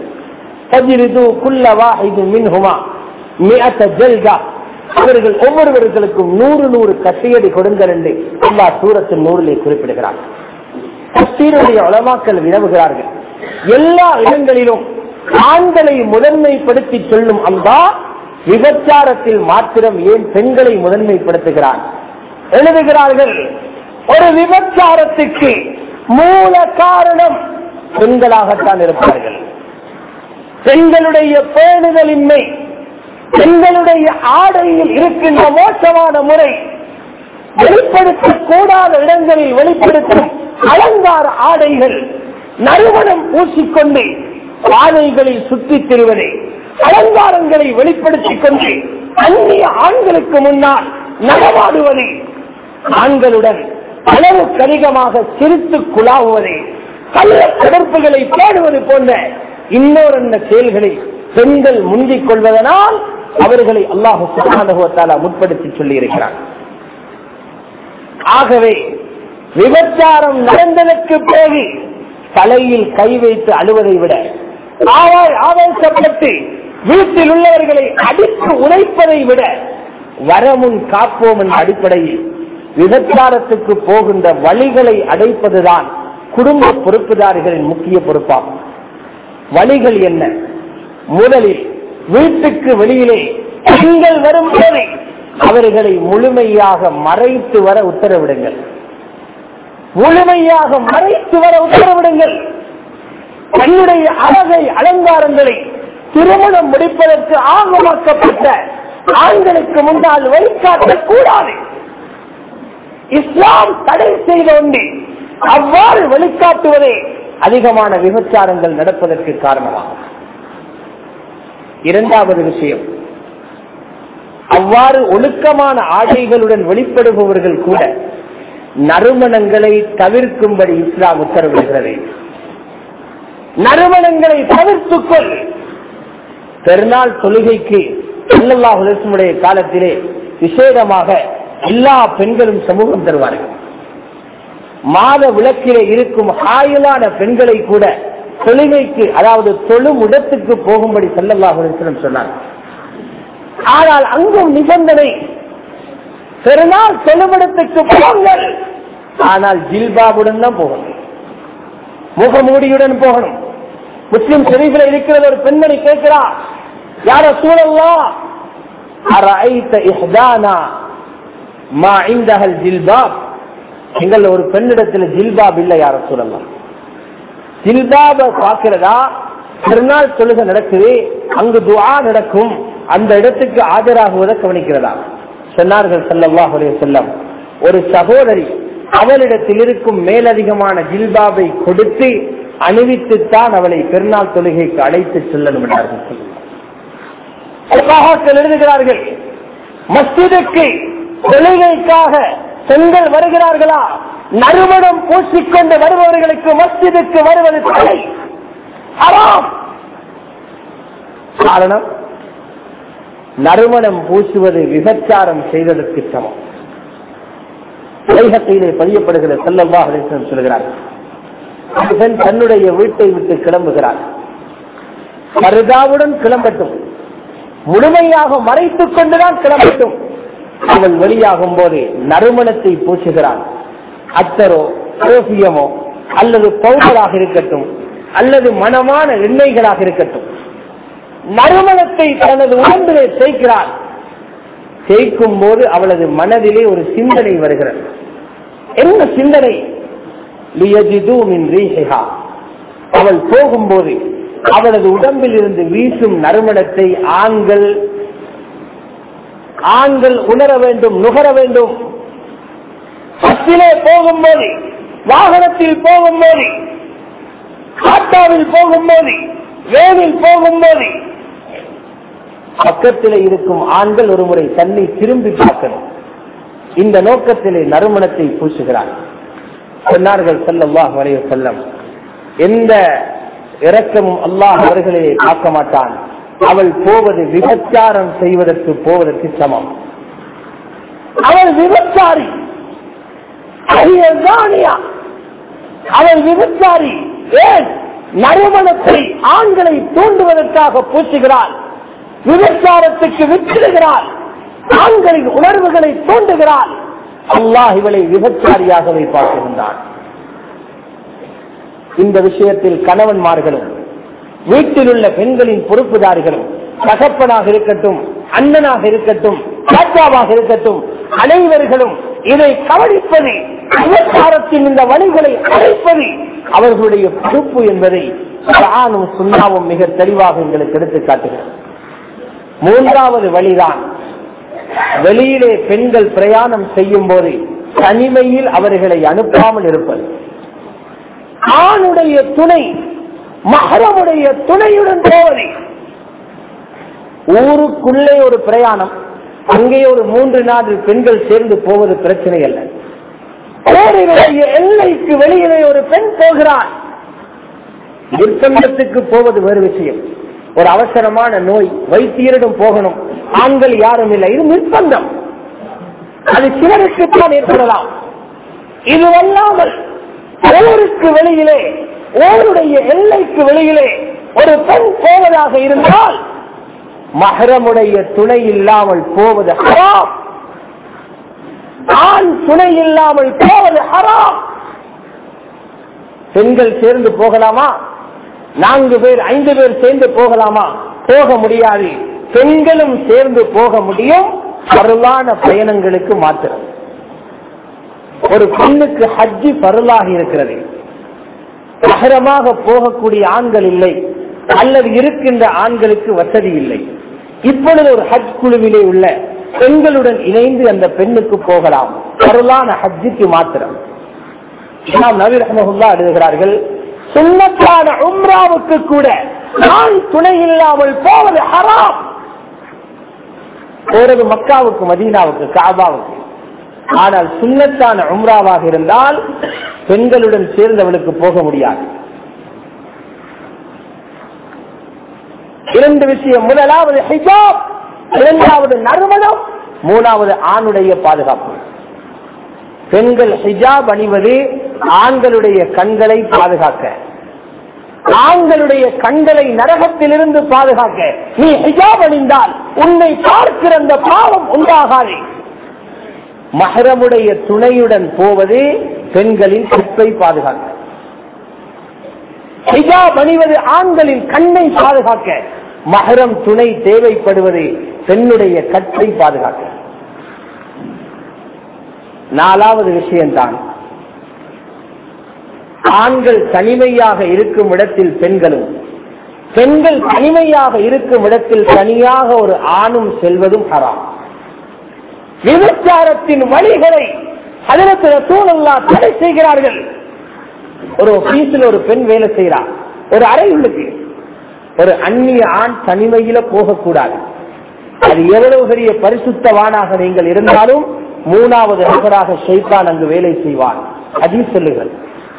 அவர்கள் ஒவ்வொருவர்களுக்கும் நூறு நூறு கசையடி கொடுங்கள் என்று அல்லா சூரத்தின் நூறிலே குறிப்பிடுகிறார் கத்தீருடைய உளமாக்கல் வினவுகிறார்கள் எல்லா இடங்களிலும் ஆண்களை முதன்மைப்படுத்தி சொல்லும் அந்தா விபச்சாரத்தில் மாத்திரம் ஏன் பெண்களை முதன்மைப்படுத்துகிறார் எழுதுகிறார்கள் ஒரு விபச்சாரத்துக்கு மூல காரணம் பெண்களாகத்தான் இருப்பார்கள் பெண்களுடைய பேணுதலின்மை பெண்களுடைய ஆடையில் இருக்கின்ற மோசமான முறை வெளிப்படுத்தக்கூடாத இடங்களில் வெளிப்படுத்தும் அலங்கார ஆடைகள் நறுமணம் பூசிக்கொண்டு பாதைகளில் சுற்றித் திரிவதே அலங்காரங்களை வெளிப்படுத்திக் கொண்டு அந்நிய ஆண்களுக்கு முன்னால் நடமாடுவது ஆண்களுடன் அளவுக்கு அதிகமாக சிரித்து குழாவுவது கள்ள தொடர்புகளை தேடுவது போன்ற இன்னொரு செயல்களை பெண்கள் முந்திக் கொள்வதனால் அவர்களை அல்லாஹு சுகானுகத்தாலா முற்படுத்தி சொல்லி இருக்கிறார் ஆகவே விபச்சாரம் நடந்ததற்கு பிறகு தலையில் கை வைத்து அழுவதை விட ஆவாய் ஆவேசப்பட்டு வீட்டில் உள்ளவர்களை அடித்து உழைப்பதை விட வரமுன் காப்போம் என்ற அடிப்படையில் விபச்சாரத்துக்கு போகின்ற வழிகளை அடைப்பதுதான் குடும்ப பொறுப்புதாரிகளின் முக்கிய பொறுப்பாகும் வழிகள் என்ன முதலில் வீட்டுக்கு வெளியிலே பெண்கள் வரும்போது அவர்களை முழுமையாக மறைத்து வர உத்தரவிடுங்கள் முழுமையாக மறைத்து வர உத்தரவிடுங்கள் தன்னுடைய அழகை அலங்காரங்களை திருமணம் முடிப்பதற்கு ஆகமாக்கப்பட்ட ஆண்களுக்கு முன்னால் வழிகாட்டக் கூடாது இஸ்லாம் தடை செய்த ஒன்று அவ்வாறு வழிகாட்டுவதே அதிகமான விபச்சாரங்கள் நடப்பதற்கு காரணமாகும் இரண்டாவது விஷயம் அவ்வாறு ஒழுக்கமான ஆடைகளுடன் வெளிப்படுபவர்கள் கூட நறுமணங்களை தவிர்க்கும்படி இஸ்லாம் உத்தரவிடுகிறது நறுமணங்களை தவிர்த்துக்கொள் பெருநாள் தொழுகைக்கு அல்லாஹுடைய காலத்திலே விசேடமாக எல்லா பெண்களும் சமூகம் தருவார்கள் மாத விளக்கிலே இருக்கும் ஆயுளான பெண்களை கூட தொழுகைக்கு அதாவது தொழும் இடத்துக்கு போகும்படி செல்லல்லாஹுடன் சொன்னார் ஆனால் அங்கும் நிபந்தனை பெருநாள் தொழுமிடத்துக்கு போங்கள் ஆனால் ஜில்பாபுடன் தான் போகணும் முகமூடியுடன் போகணும் முஸ்லிம் ஷெரீஃபில் இருக்கிறது ஒரு பெண்மணி கேட்கிறா யார சூழல்லா அரைத்த இஹ்தானா மா இந்தஹல் ஜில்பாப் எங்கள் ஒரு பெண்ணிடத்தில் ஜில்பாப் இல்லை யார சூழல்லாம் ஜில்பாப பார்க்கிறதா திருநாள் தொழுகை நடக்குது அங்கு துவா நடக்கும் அந்த இடத்துக்கு ஆஜராகுவதை கவனிக்கிறதா சொன்னார்கள் சல்லல்லாஹ் செல்லம் ஒரு சகோதரி அவளிடத்தில் இருக்கும் மேலதிகமான ஜில்பாபை கொடுத்து அணிவித்துத்தான் அவளை பெருநாள் தொழுகைக்கு அழைத்து செல்லணும் என்றார்கள் எழுதுகிறார்கள் மஸ்ஜிதுக்கு தொழுகைக்காக பெண்கள் வருகிறார்களா நறுமணம் பூசிக்கொண்டு வருபவர்களுக்கு மஸ்ஜிதுக்கு வருவது தடை ஹராம் காரணம் நறுமணம் பூசுவது விபச்சாரம் செய்வதற்கு சமம் உலகத்திலே பதியப்படுகிற செல்லல்லா சொல்கிறார் பெண் தன்னுடைய வீட்டை விட்டு கிளம்புகிறார் பருதாவுடன் கிளம்பட்டும் முழுமையாக மறைத்துக் கொண்டுதான் கிளம்பட்டும் அவள் வெளியாகும் போது நறுமணத்தை பூசுகிறான் அத்தரோ சோசியமோ அல்லது பவுடராக இருக்கட்டும் அல்லது மனமான எண்ணெய்களாக இருக்கட்டும் நறுமணத்தை தனது உடம்பிலே சேர்க்கிறாள் சேர்க்கும் போது அவளது மனதிலே ஒரு சிந்தனை வருகிறது என்ன சிந்தனை அவள் போகும்போது அவளது உடம்பில் இருந்து வீசும் நறுமணத்தை ஆண்கள் ஆண்கள் உணர வேண்டும் நுகர வேண்டும் பஸ்ஸிலே போகும்போது வாகனத்தில் போகும்போது ஆட்டாவில் போகும்போது வேனில் போகும்போது பக்கத்தில் இருக்கும் ஆண்கள் ஒரு முறை தன்னை திரும்பி பார்க்கணும் இந்த நோக்கத்திலே நறுமணத்தை பூசுகிறார் சொன்னார்கள் செல்லல்லாஹ் வரைய செல்லம் எந்த இரக்கமும் அல்லாஹ் அவர்களே பார்க்க மாட்டான் அவள் போவது விபச்சாரம் செய்வதற்கு போவதற்கு சமம் அவள் விபச்சாரி அவள் விபச்சாரி ஏன் நறுமணத்தை ஆண்களை தூண்டுவதற்காக பூசுகிறாள் விபச்சாரத்துக்கு வித்திடுகிறாள் ஆண்களின் உணர்வுகளை தூண்டுகிறாள் அல்லாஹ் இவளை விபச்சாரியாகவே பார்க்கின்றான் இந்த விஷயத்தில் கணவன்மார்களும் வீட்டில் உள்ள பெண்களின் பொறுப்புதாரிகளும் தகப்பனாக இருக்கட்டும் அண்ணனாக இருக்கட்டும் ராஜாவாக இருக்கட்டும் அனைவர்களும் இதை கவனிப்பது விபச்சாரத்தின் இந்த வழிகளை அழைப்பது அவர்களுடைய பொறுப்பு என்பதை குர்ஆனும் சுண்ணாவும் மிக தெளிவாக எங்களுக்கு எடுத்து காட்டுகிறது மூன்றாவது வழிதான் வெளியிலே பெண்கள் பிரயாணம் செய்யும் போது தனிமையில் அவர்களை அனுப்பாமல் இருப்பது ஆணுடைய துணை மகரமுடைய துணையுடன் போவது ஊருக்குள்ளே ஒரு பிரயாணம் அங்கே ஒரு மூன்று நான்கு பெண்கள் சேர்ந்து போவது பிரச்சனை அல்ல ஊரினுடைய எல்லைக்கு வெளியிலே ஒரு பெண் போகிறார் நிர்பந்தத்துக்கு போவது வேறு விஷயம் ஒரு அவசரமான நோய் வைத்தியரிடம் போகணும் ஆண்கள் யாரும் இல்லை இது நிர்பந்தம் அது சிலருக்கு தான் ஏற்படலாம் இது அல்லாமல் ஊருக்கு வெளியிலே ஊருடைய எல்லைக்கு வெளியிலே ஒரு பெண் போவதாக இருந்தால் மகரமுடைய துணை இல்லாமல் போவது ஹராம் ஆண் துணை இல்லாமல் போவது ஹராம் பெண்கள் சேர்ந்து போகலாமா நான்கு பேர் ஐந்து பேர் சேர்ந்து போகலாமா போக முடியாது பெண்களும் சேர்ந்து போக முடியும் பருளான பயணங்களுக்கு மாத்திரம் ஒரு பெண்ணுக்கு ஹஜ்ஜி பருளாக இருக்கிறது நகரமாக போகக்கூடிய ஆண்கள் இல்லை அல்லது இருக்கின்ற ஆண்களுக்கு வசதி இல்லை இப்பொழுது ஒரு ஹஜ் குழுவிலே உள்ள பெண்களுடன் இணைந்து அந்த பெண்ணுக்கு போகலாம் பருளான ஹஜ்ஜுக்கு மாத்திரம் இமாம் நபி ரஹமஹுல்லா எழுதுகிறார்கள் சுண்ணத்தான உம்ராவுக்கு கூட நான் துணை இல்லாமல் போவது ஹராம் போறது மக்காவுக்கு மதீனாவுக்கு காபாவுக்கு ஆனால் சுண்ணத்தான உம்ராவாக இருந்தால் பெண்களுடன் சேர்ந்தவளுக்கு போக முடியாது இரண்டு விஷயம் முதலாவது ஹிஜாப் இரண்டாவது நறுமணம் மூணாவது ஆணுடைய பாதுகாப்பு பெண்கள் ஹிஜாப் அணிவது ஆண்களுடைய கண்களை பாதுகாக்க ஆண்களுடைய கண்களை நரகத்திலிருந்து பாதுகாக்க நீ ஹிஜாப் அணிந்தால் உன்னை பார்க்கிற அந்த பாவம் உண்டாகாது மகரமுடைய துணையுடன் போவது பெண்களின் கற்பை பாதுகாக்க ஹிஜாப் அணிவது ஆண்களின் கண்ணை பாதுகாக்க மகரம் துணை தேவைப்படுவது பெண்ணுடைய கற்பை பாதுகாக்க நாலாவது விஷயம்தான் ஆண்கள் தனிமையாக இருக்கும் இடத்தில் பெண்களும் பெண்கள் தனிமையாக இருக்கும் இடத்தில் தனியாக ஒரு ஆணும் செல்வதும் ஹராம் விபச்சாரத்தின் வழிகளை அதிரத்துல சூழல்லா தடை செய்கிறார்கள் ஒரு ஆபீஸில் ஒரு பெண் வேலை செய்கிறார் ஒரு அறை உள்ளது ஒரு அந்நிய ஆண் தனிமையில போகக்கூடாது அது எவ்வளவு பெரிய பரிசுத்தவானாக நீங்கள் இருந்தாலும் மூணாவது நபராக ஷைத்தான் அங்கு வேலை செய்வான் அதில் சொல்லுங்கள்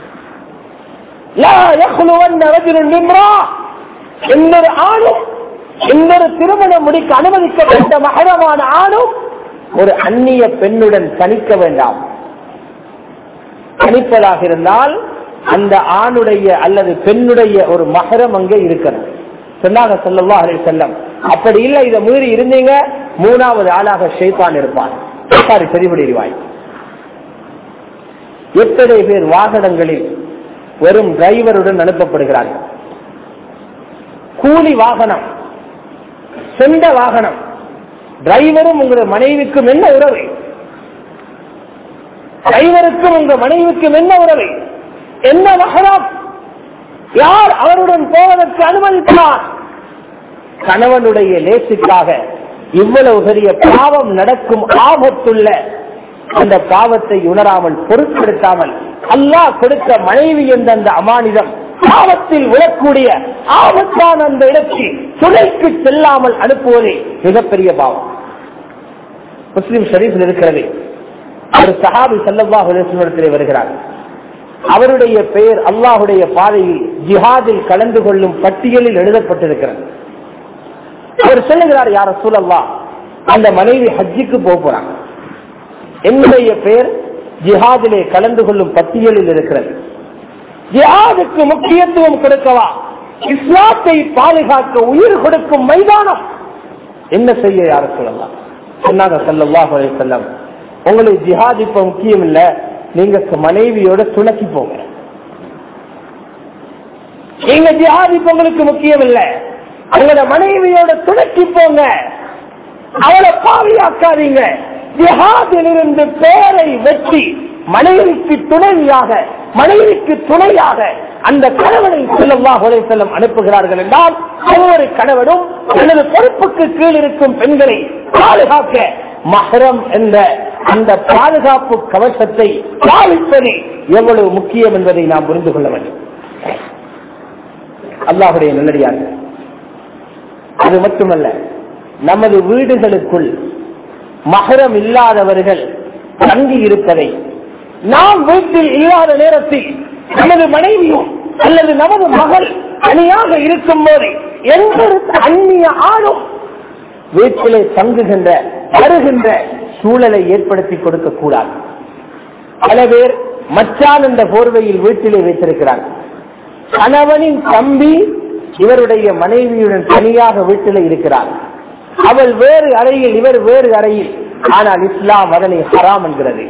இன்னொரு ஆணும் இன்னொரு திருமணம் முடிக்க அனுமதிக்கப்பட்ட மகரமான ஆணும் ஒரு அந்நிய பெண்ணுடன் தணிக்க வேண்டாம் தனிப்பதாக இருந்தால் அந்த ஆணுடைய அல்லது பெண்ணுடைய ஒரு மகரம் அங்கே இருக்கிறது சொன்னாங்க சொல்லவா அலை செல்லம் அப்படி இல்லை இதை மீறி இருந்தீங்க மூணாவது ஆளாக ஷெய்பான் இருப்பான் சாரி செறிவடிவாய் எத்தனை பேர் வாகனங்களில் வெறும் டிரைவருடன் அனுப்பப்படுகிறார்கள் கூலி வாகனம் சொந்த வாகனம் டிரைவரும் உங்க மனைவிக்கும் என்ன உறவு டிரைவருக்கும் உங்க மனைவிக்கும் என்ன உறவு என்ன மகரம் யார் அவருடன் போவதற்கு அனுமதித்தார் கணவனுடைய லேசுக்காக இவ்வளவு பெரிய பாவம் நடக்கும் ஆபத்துள்ள அந்த பாவத்தை உணராமல் பொருட்படுத்தாமல் அல்லாஹ் கொடுத்த மனைவி என்ற அந்த அமானிதம் பாவத்தில் விழக்கூடிய ஆபத்தான அந்த இடத்தில் துணைக்கு செல்லாமல் அனுப்புவதே மிகப்பெரிய பாவம் முஸ்லிம் ஷரீஃபில் இருக்கிறது ஒரு சஹாபி சல்லல்லாஹு இடத்திலே வருகிறார் அவருடைய பெயர் அல்லாஹுடைய பாதையில் ஜிஹாதில் கலந்து கொள்ளும் பட்டியலில் எழுதப்பட்டிருக்கிறது அவர் சொல்லுகிறார் யார சூழல்லா அந்த மனைவி ஹஜ்ஜிக்கு போறாங்க என்னுடைய பெயர் ஜிஹாதிலே கலந்து கொள்ளும் பட்டியலில் இருக்கிறது ஜிஹாதுக்கு முக்கியத்துவம் கொடுக்கவா இஸ்லாத்தை பாதுகாக்க உயிர் கொடுக்கும் மைதானம் என்ன செய்ய யார சொல்லலாம் சொன்னாங்க சல்லல்லா செல்லம் உங்களுக்கு ஜிஹாத் இப்ப முக்கியம் இல்ல நீங்க மனைவியோட துணக்கி போங்க நீங்க ஜிஹாத் இப்ப உங்களுக்கு முக்கியம் இல்ல உங்களோட மனைவியோட துணக்கி போங்க அவளை பாவியாக்காதீங்க ஜிஹாதிலிருந்து பேரை வெற்றி மனைவிக்கு துணையாக மனைவிக்கு துணையாக அந்த கணவனை செல்லவா செல்லம் அனுப்புகிறார்கள் என்றால் ஒவ்வொரு கணவனும் தனது பொறுப்புக்கு கீழ் இருக்கும் பெண்களை பாதுகாக்க மகரம் என்ற அந்த பாதுகாப்பு கவசத்தை பாவிப்பது எவ்வளவு முக்கியம் என்பதை நாம் புரிந்து கொள்ள வேண்டும் அல்லாஹுடைய நல்லடியாக அது மட்டுமல்ல நமது வீடுகளுக்குள் மகரம் இல்லாதவர்கள் தங்கி இருப்பதை நாம் வீட்டில் இல்லாத நேரத்தில் நமது மனைவியும் அல்லது நமது மகள் தனியாக இருக்கும் போது எந்த ஒரு அந்நிய ஆளும் வீட்டிலே தங்குகின்ற வருகின்ற சூழலை ஏற்படுத்தி கொடுக்க கூடாது பல பேர் மச்சான் என்ற போர்வையில் வீட்டிலே வைத்திருக்கிறார் கணவனின் தம்பி இவருடைய மனைவியுடன் தனியாக வீட்டிலே இருக்கிறார் அவள் வேறு அறையில் இவர் வேறு அறையில் ஆனால் இஸ்லாம் அதனை ஹராம் என்கிறது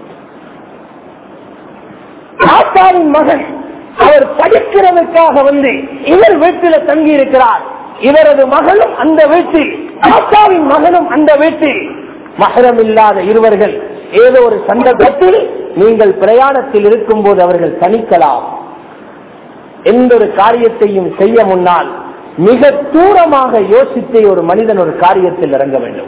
தாத்தாவின் மகன் அவர் படிக்கிறதுக்காக வந்து இவர் வீட்டில தங்கி இருக்கிறார் இவரது மகளும் அந்த வீட்டில் தாத்தாவின் மகனும் அந்த வீட்டில் மகரம் இல்லாத இருவர்கள் ஏதோ ஒரு சந்தர்ப்பத்தில் நீங்கள் பிரயாணத்தில் இருக்கும் போது அவர்கள் தணிக்கலாம் எந்த ஒரு காரியத்தையும் செய்ய முன்னால் மிக தூரமாக யோசித்தே ஒரு மனிதன் ஒரு காரியத்தில் இறங்க வேண்டும்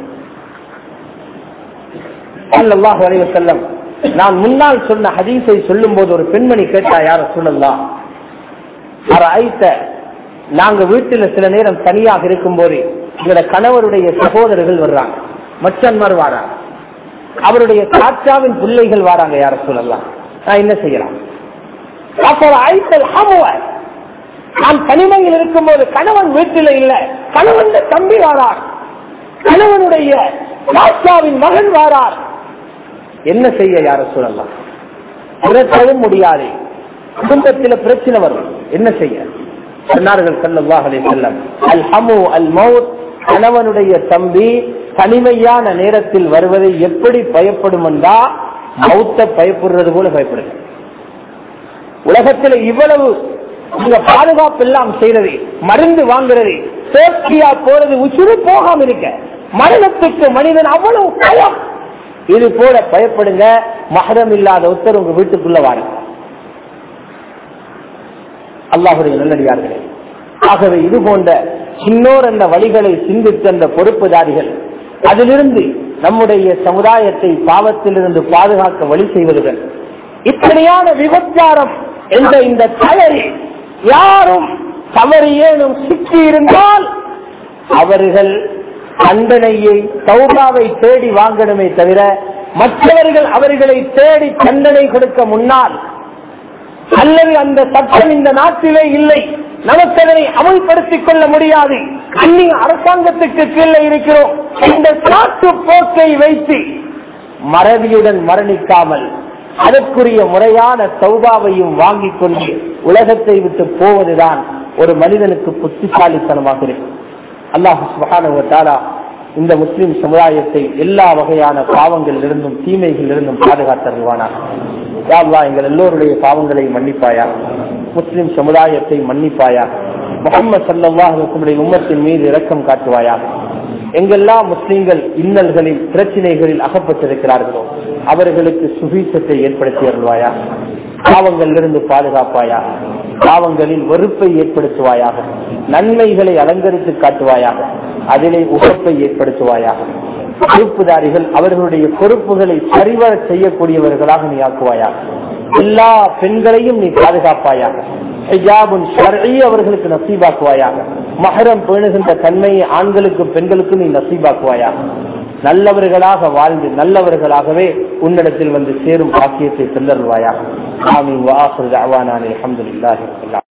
ஸல்லல்லாஹு அலைஹி வஸல்லம் நான் முன்னால் சொன்ன ஹதீஸை சொல்லும் போது ஒரு பெண்மணி கேட்டா யார சொல்லலாம் ஐத்த நாங்க வீட்டுல சில நேரம் தனியாக இருக்கும் போது எங்களோட கணவருடைய சகோதரர்கள் வர்றாங்க மச்சன்மார் வாராங்க அவருடைய தாத்தாவின் பிள்ளைகள் வாராங்க யார சொல்லலாம் நான் என்ன செய்யலாம் அப்புறம் ஐத்தல் ஹமுவர் நான் தனிமையில் இருக்கும் போது கணவன் வீட்டில் இல்ல கணவன் தம்பி வாரார் கணவனுடைய தாத்தாவின் மகன் வாரார் என்ன செய்ய யார சொல்லலாம் பிறக்கவும் முடியாது குடும்பத்தில் பிரச்சனை வரும் என்ன செய்ய சொன்னார்கள் சல்லல்லாஹ் அலைஹி வஸல்லம் அல் ஹமு அல் மௌத் கணவனுடைய தம்பி தனிமையான நேரத்தில் வருவதை எப்படி பயப்படும் என்றா மௌத்த பயப்படுறது போல பயப்படுங்க உலகத்தில் இவ்வளவு உங்க பாதுகாப்பு எல்லாம் செய்யறது மருந்து வாங்குறது சேஃப்டியா போறது உசுறு போகாம இருக்க மரணத்துக்கு மனிதன் அவ்வளவு பயம் இது போல பயப்படுங்க மகரம் இல்லாத ஒருத்தர் உங்க வீட்டுக்குள்ள வாருங்க அல்லாஹுடைய நல்லடியார்களே ஆகவே இது போன்ற சின்னோர் என்ற வழிகளை சிந்தித்தந்த பொறுப்புதாரிகள் அதிலிருந்து நம்முடைய சமுதாயத்தை பாவத்திலிருந்து பாதுகாக்க வழி செய்வதுடன் இத்தனையான விபச்சாரம் என்ற இந்த தவறில் யாரும் தவறு ஏனும் சிக்கி இருந்தால் அவர்கள் தண்டனையை சௌபாவை தேடி வாங்கணுமே தவிர மற்றவர்கள் அவர்களை தேடி தண்டனை கொடுக்க முன்னால் அல்லது அந்த சட்டம் இந்த நாட்டிலே இல்லை நமக்கு அதனை அமல்படுத்திக் கொள்ள முடியாது அந்நிய அரசாங்கத்துக்கு கீழே இருக்கிறோம் இந்த காட்டு போக்கை வைத்து மறதியுடன் மரணிக்காமல் அதற்குரிய முறையான சௌபாவையும் வாங்கிக் கொண்டு உலகத்தை விட்டு போவதுதான் ஒரு மனிதனுக்கு புத்திசாலித்தனமாக இருக்கும் அல்லாஹு சுபகான இந்த முஸ்லிம் சமுதாயத்தை எல்லா வகையான பாவங்களிலிருந்தும் தீமைகளிலிருந்தும் பாதுகாத்தருவானா யாழ்லா எங்கள் எல்லோருடைய பாவங்களை மன்னிப்பாயா முஸ்லிம் சமுதாயத்தை மன்னிப்பாயா முகமது சல்லாஹுடைய உம்மத்தின் மீது இரக்கம் காட்டுவாயா எங்கெல்லாம் முஸ்லிம்கள் இன்னல்களில் பிரச்சனைகளில் அகப்பட்டிருக்கிறார்களோ அவர்களுக்கு சுபீசத்தை ஏற்படுத்தி அருள்வாயா பாவங்களிலிருந்து பாதுகாப்பாயா பாவங்களில் வெறுப்பை ஏற்படுத்துவாயாக நன்மைகளை அலங்கரித்து காட்டுவாயாக அதிலே உகப்பை ஏற்படுத்துவாயாக பொறுப்புதாரிகள் அவர்களுடைய பொறுப்புகளை சரிவர செய்யக்கூடியவர்களாக நீ ஆக்குவாயாக எல்லா பெண்களையும் நீ பாதுகாப்பாயாக ஹிஜாபுன் ஷர்இ அவர்களுக்கு நசீபாக்குவாயாக மகரம் பேணுகின்ற தன்மையை ஆண்களுக்கும் பெண்களுக்கும் நீ நசீபாக்குவாயாக நல்லவர்களாக வாழ்ந்து நல்லவர்களாகவே உன்னிடத்தில் வந்து சேரும் பாக்கியத்தை செல்லருவாயாக ஆமீன் வாஹர் அவானான் அலமதுல்லாஹி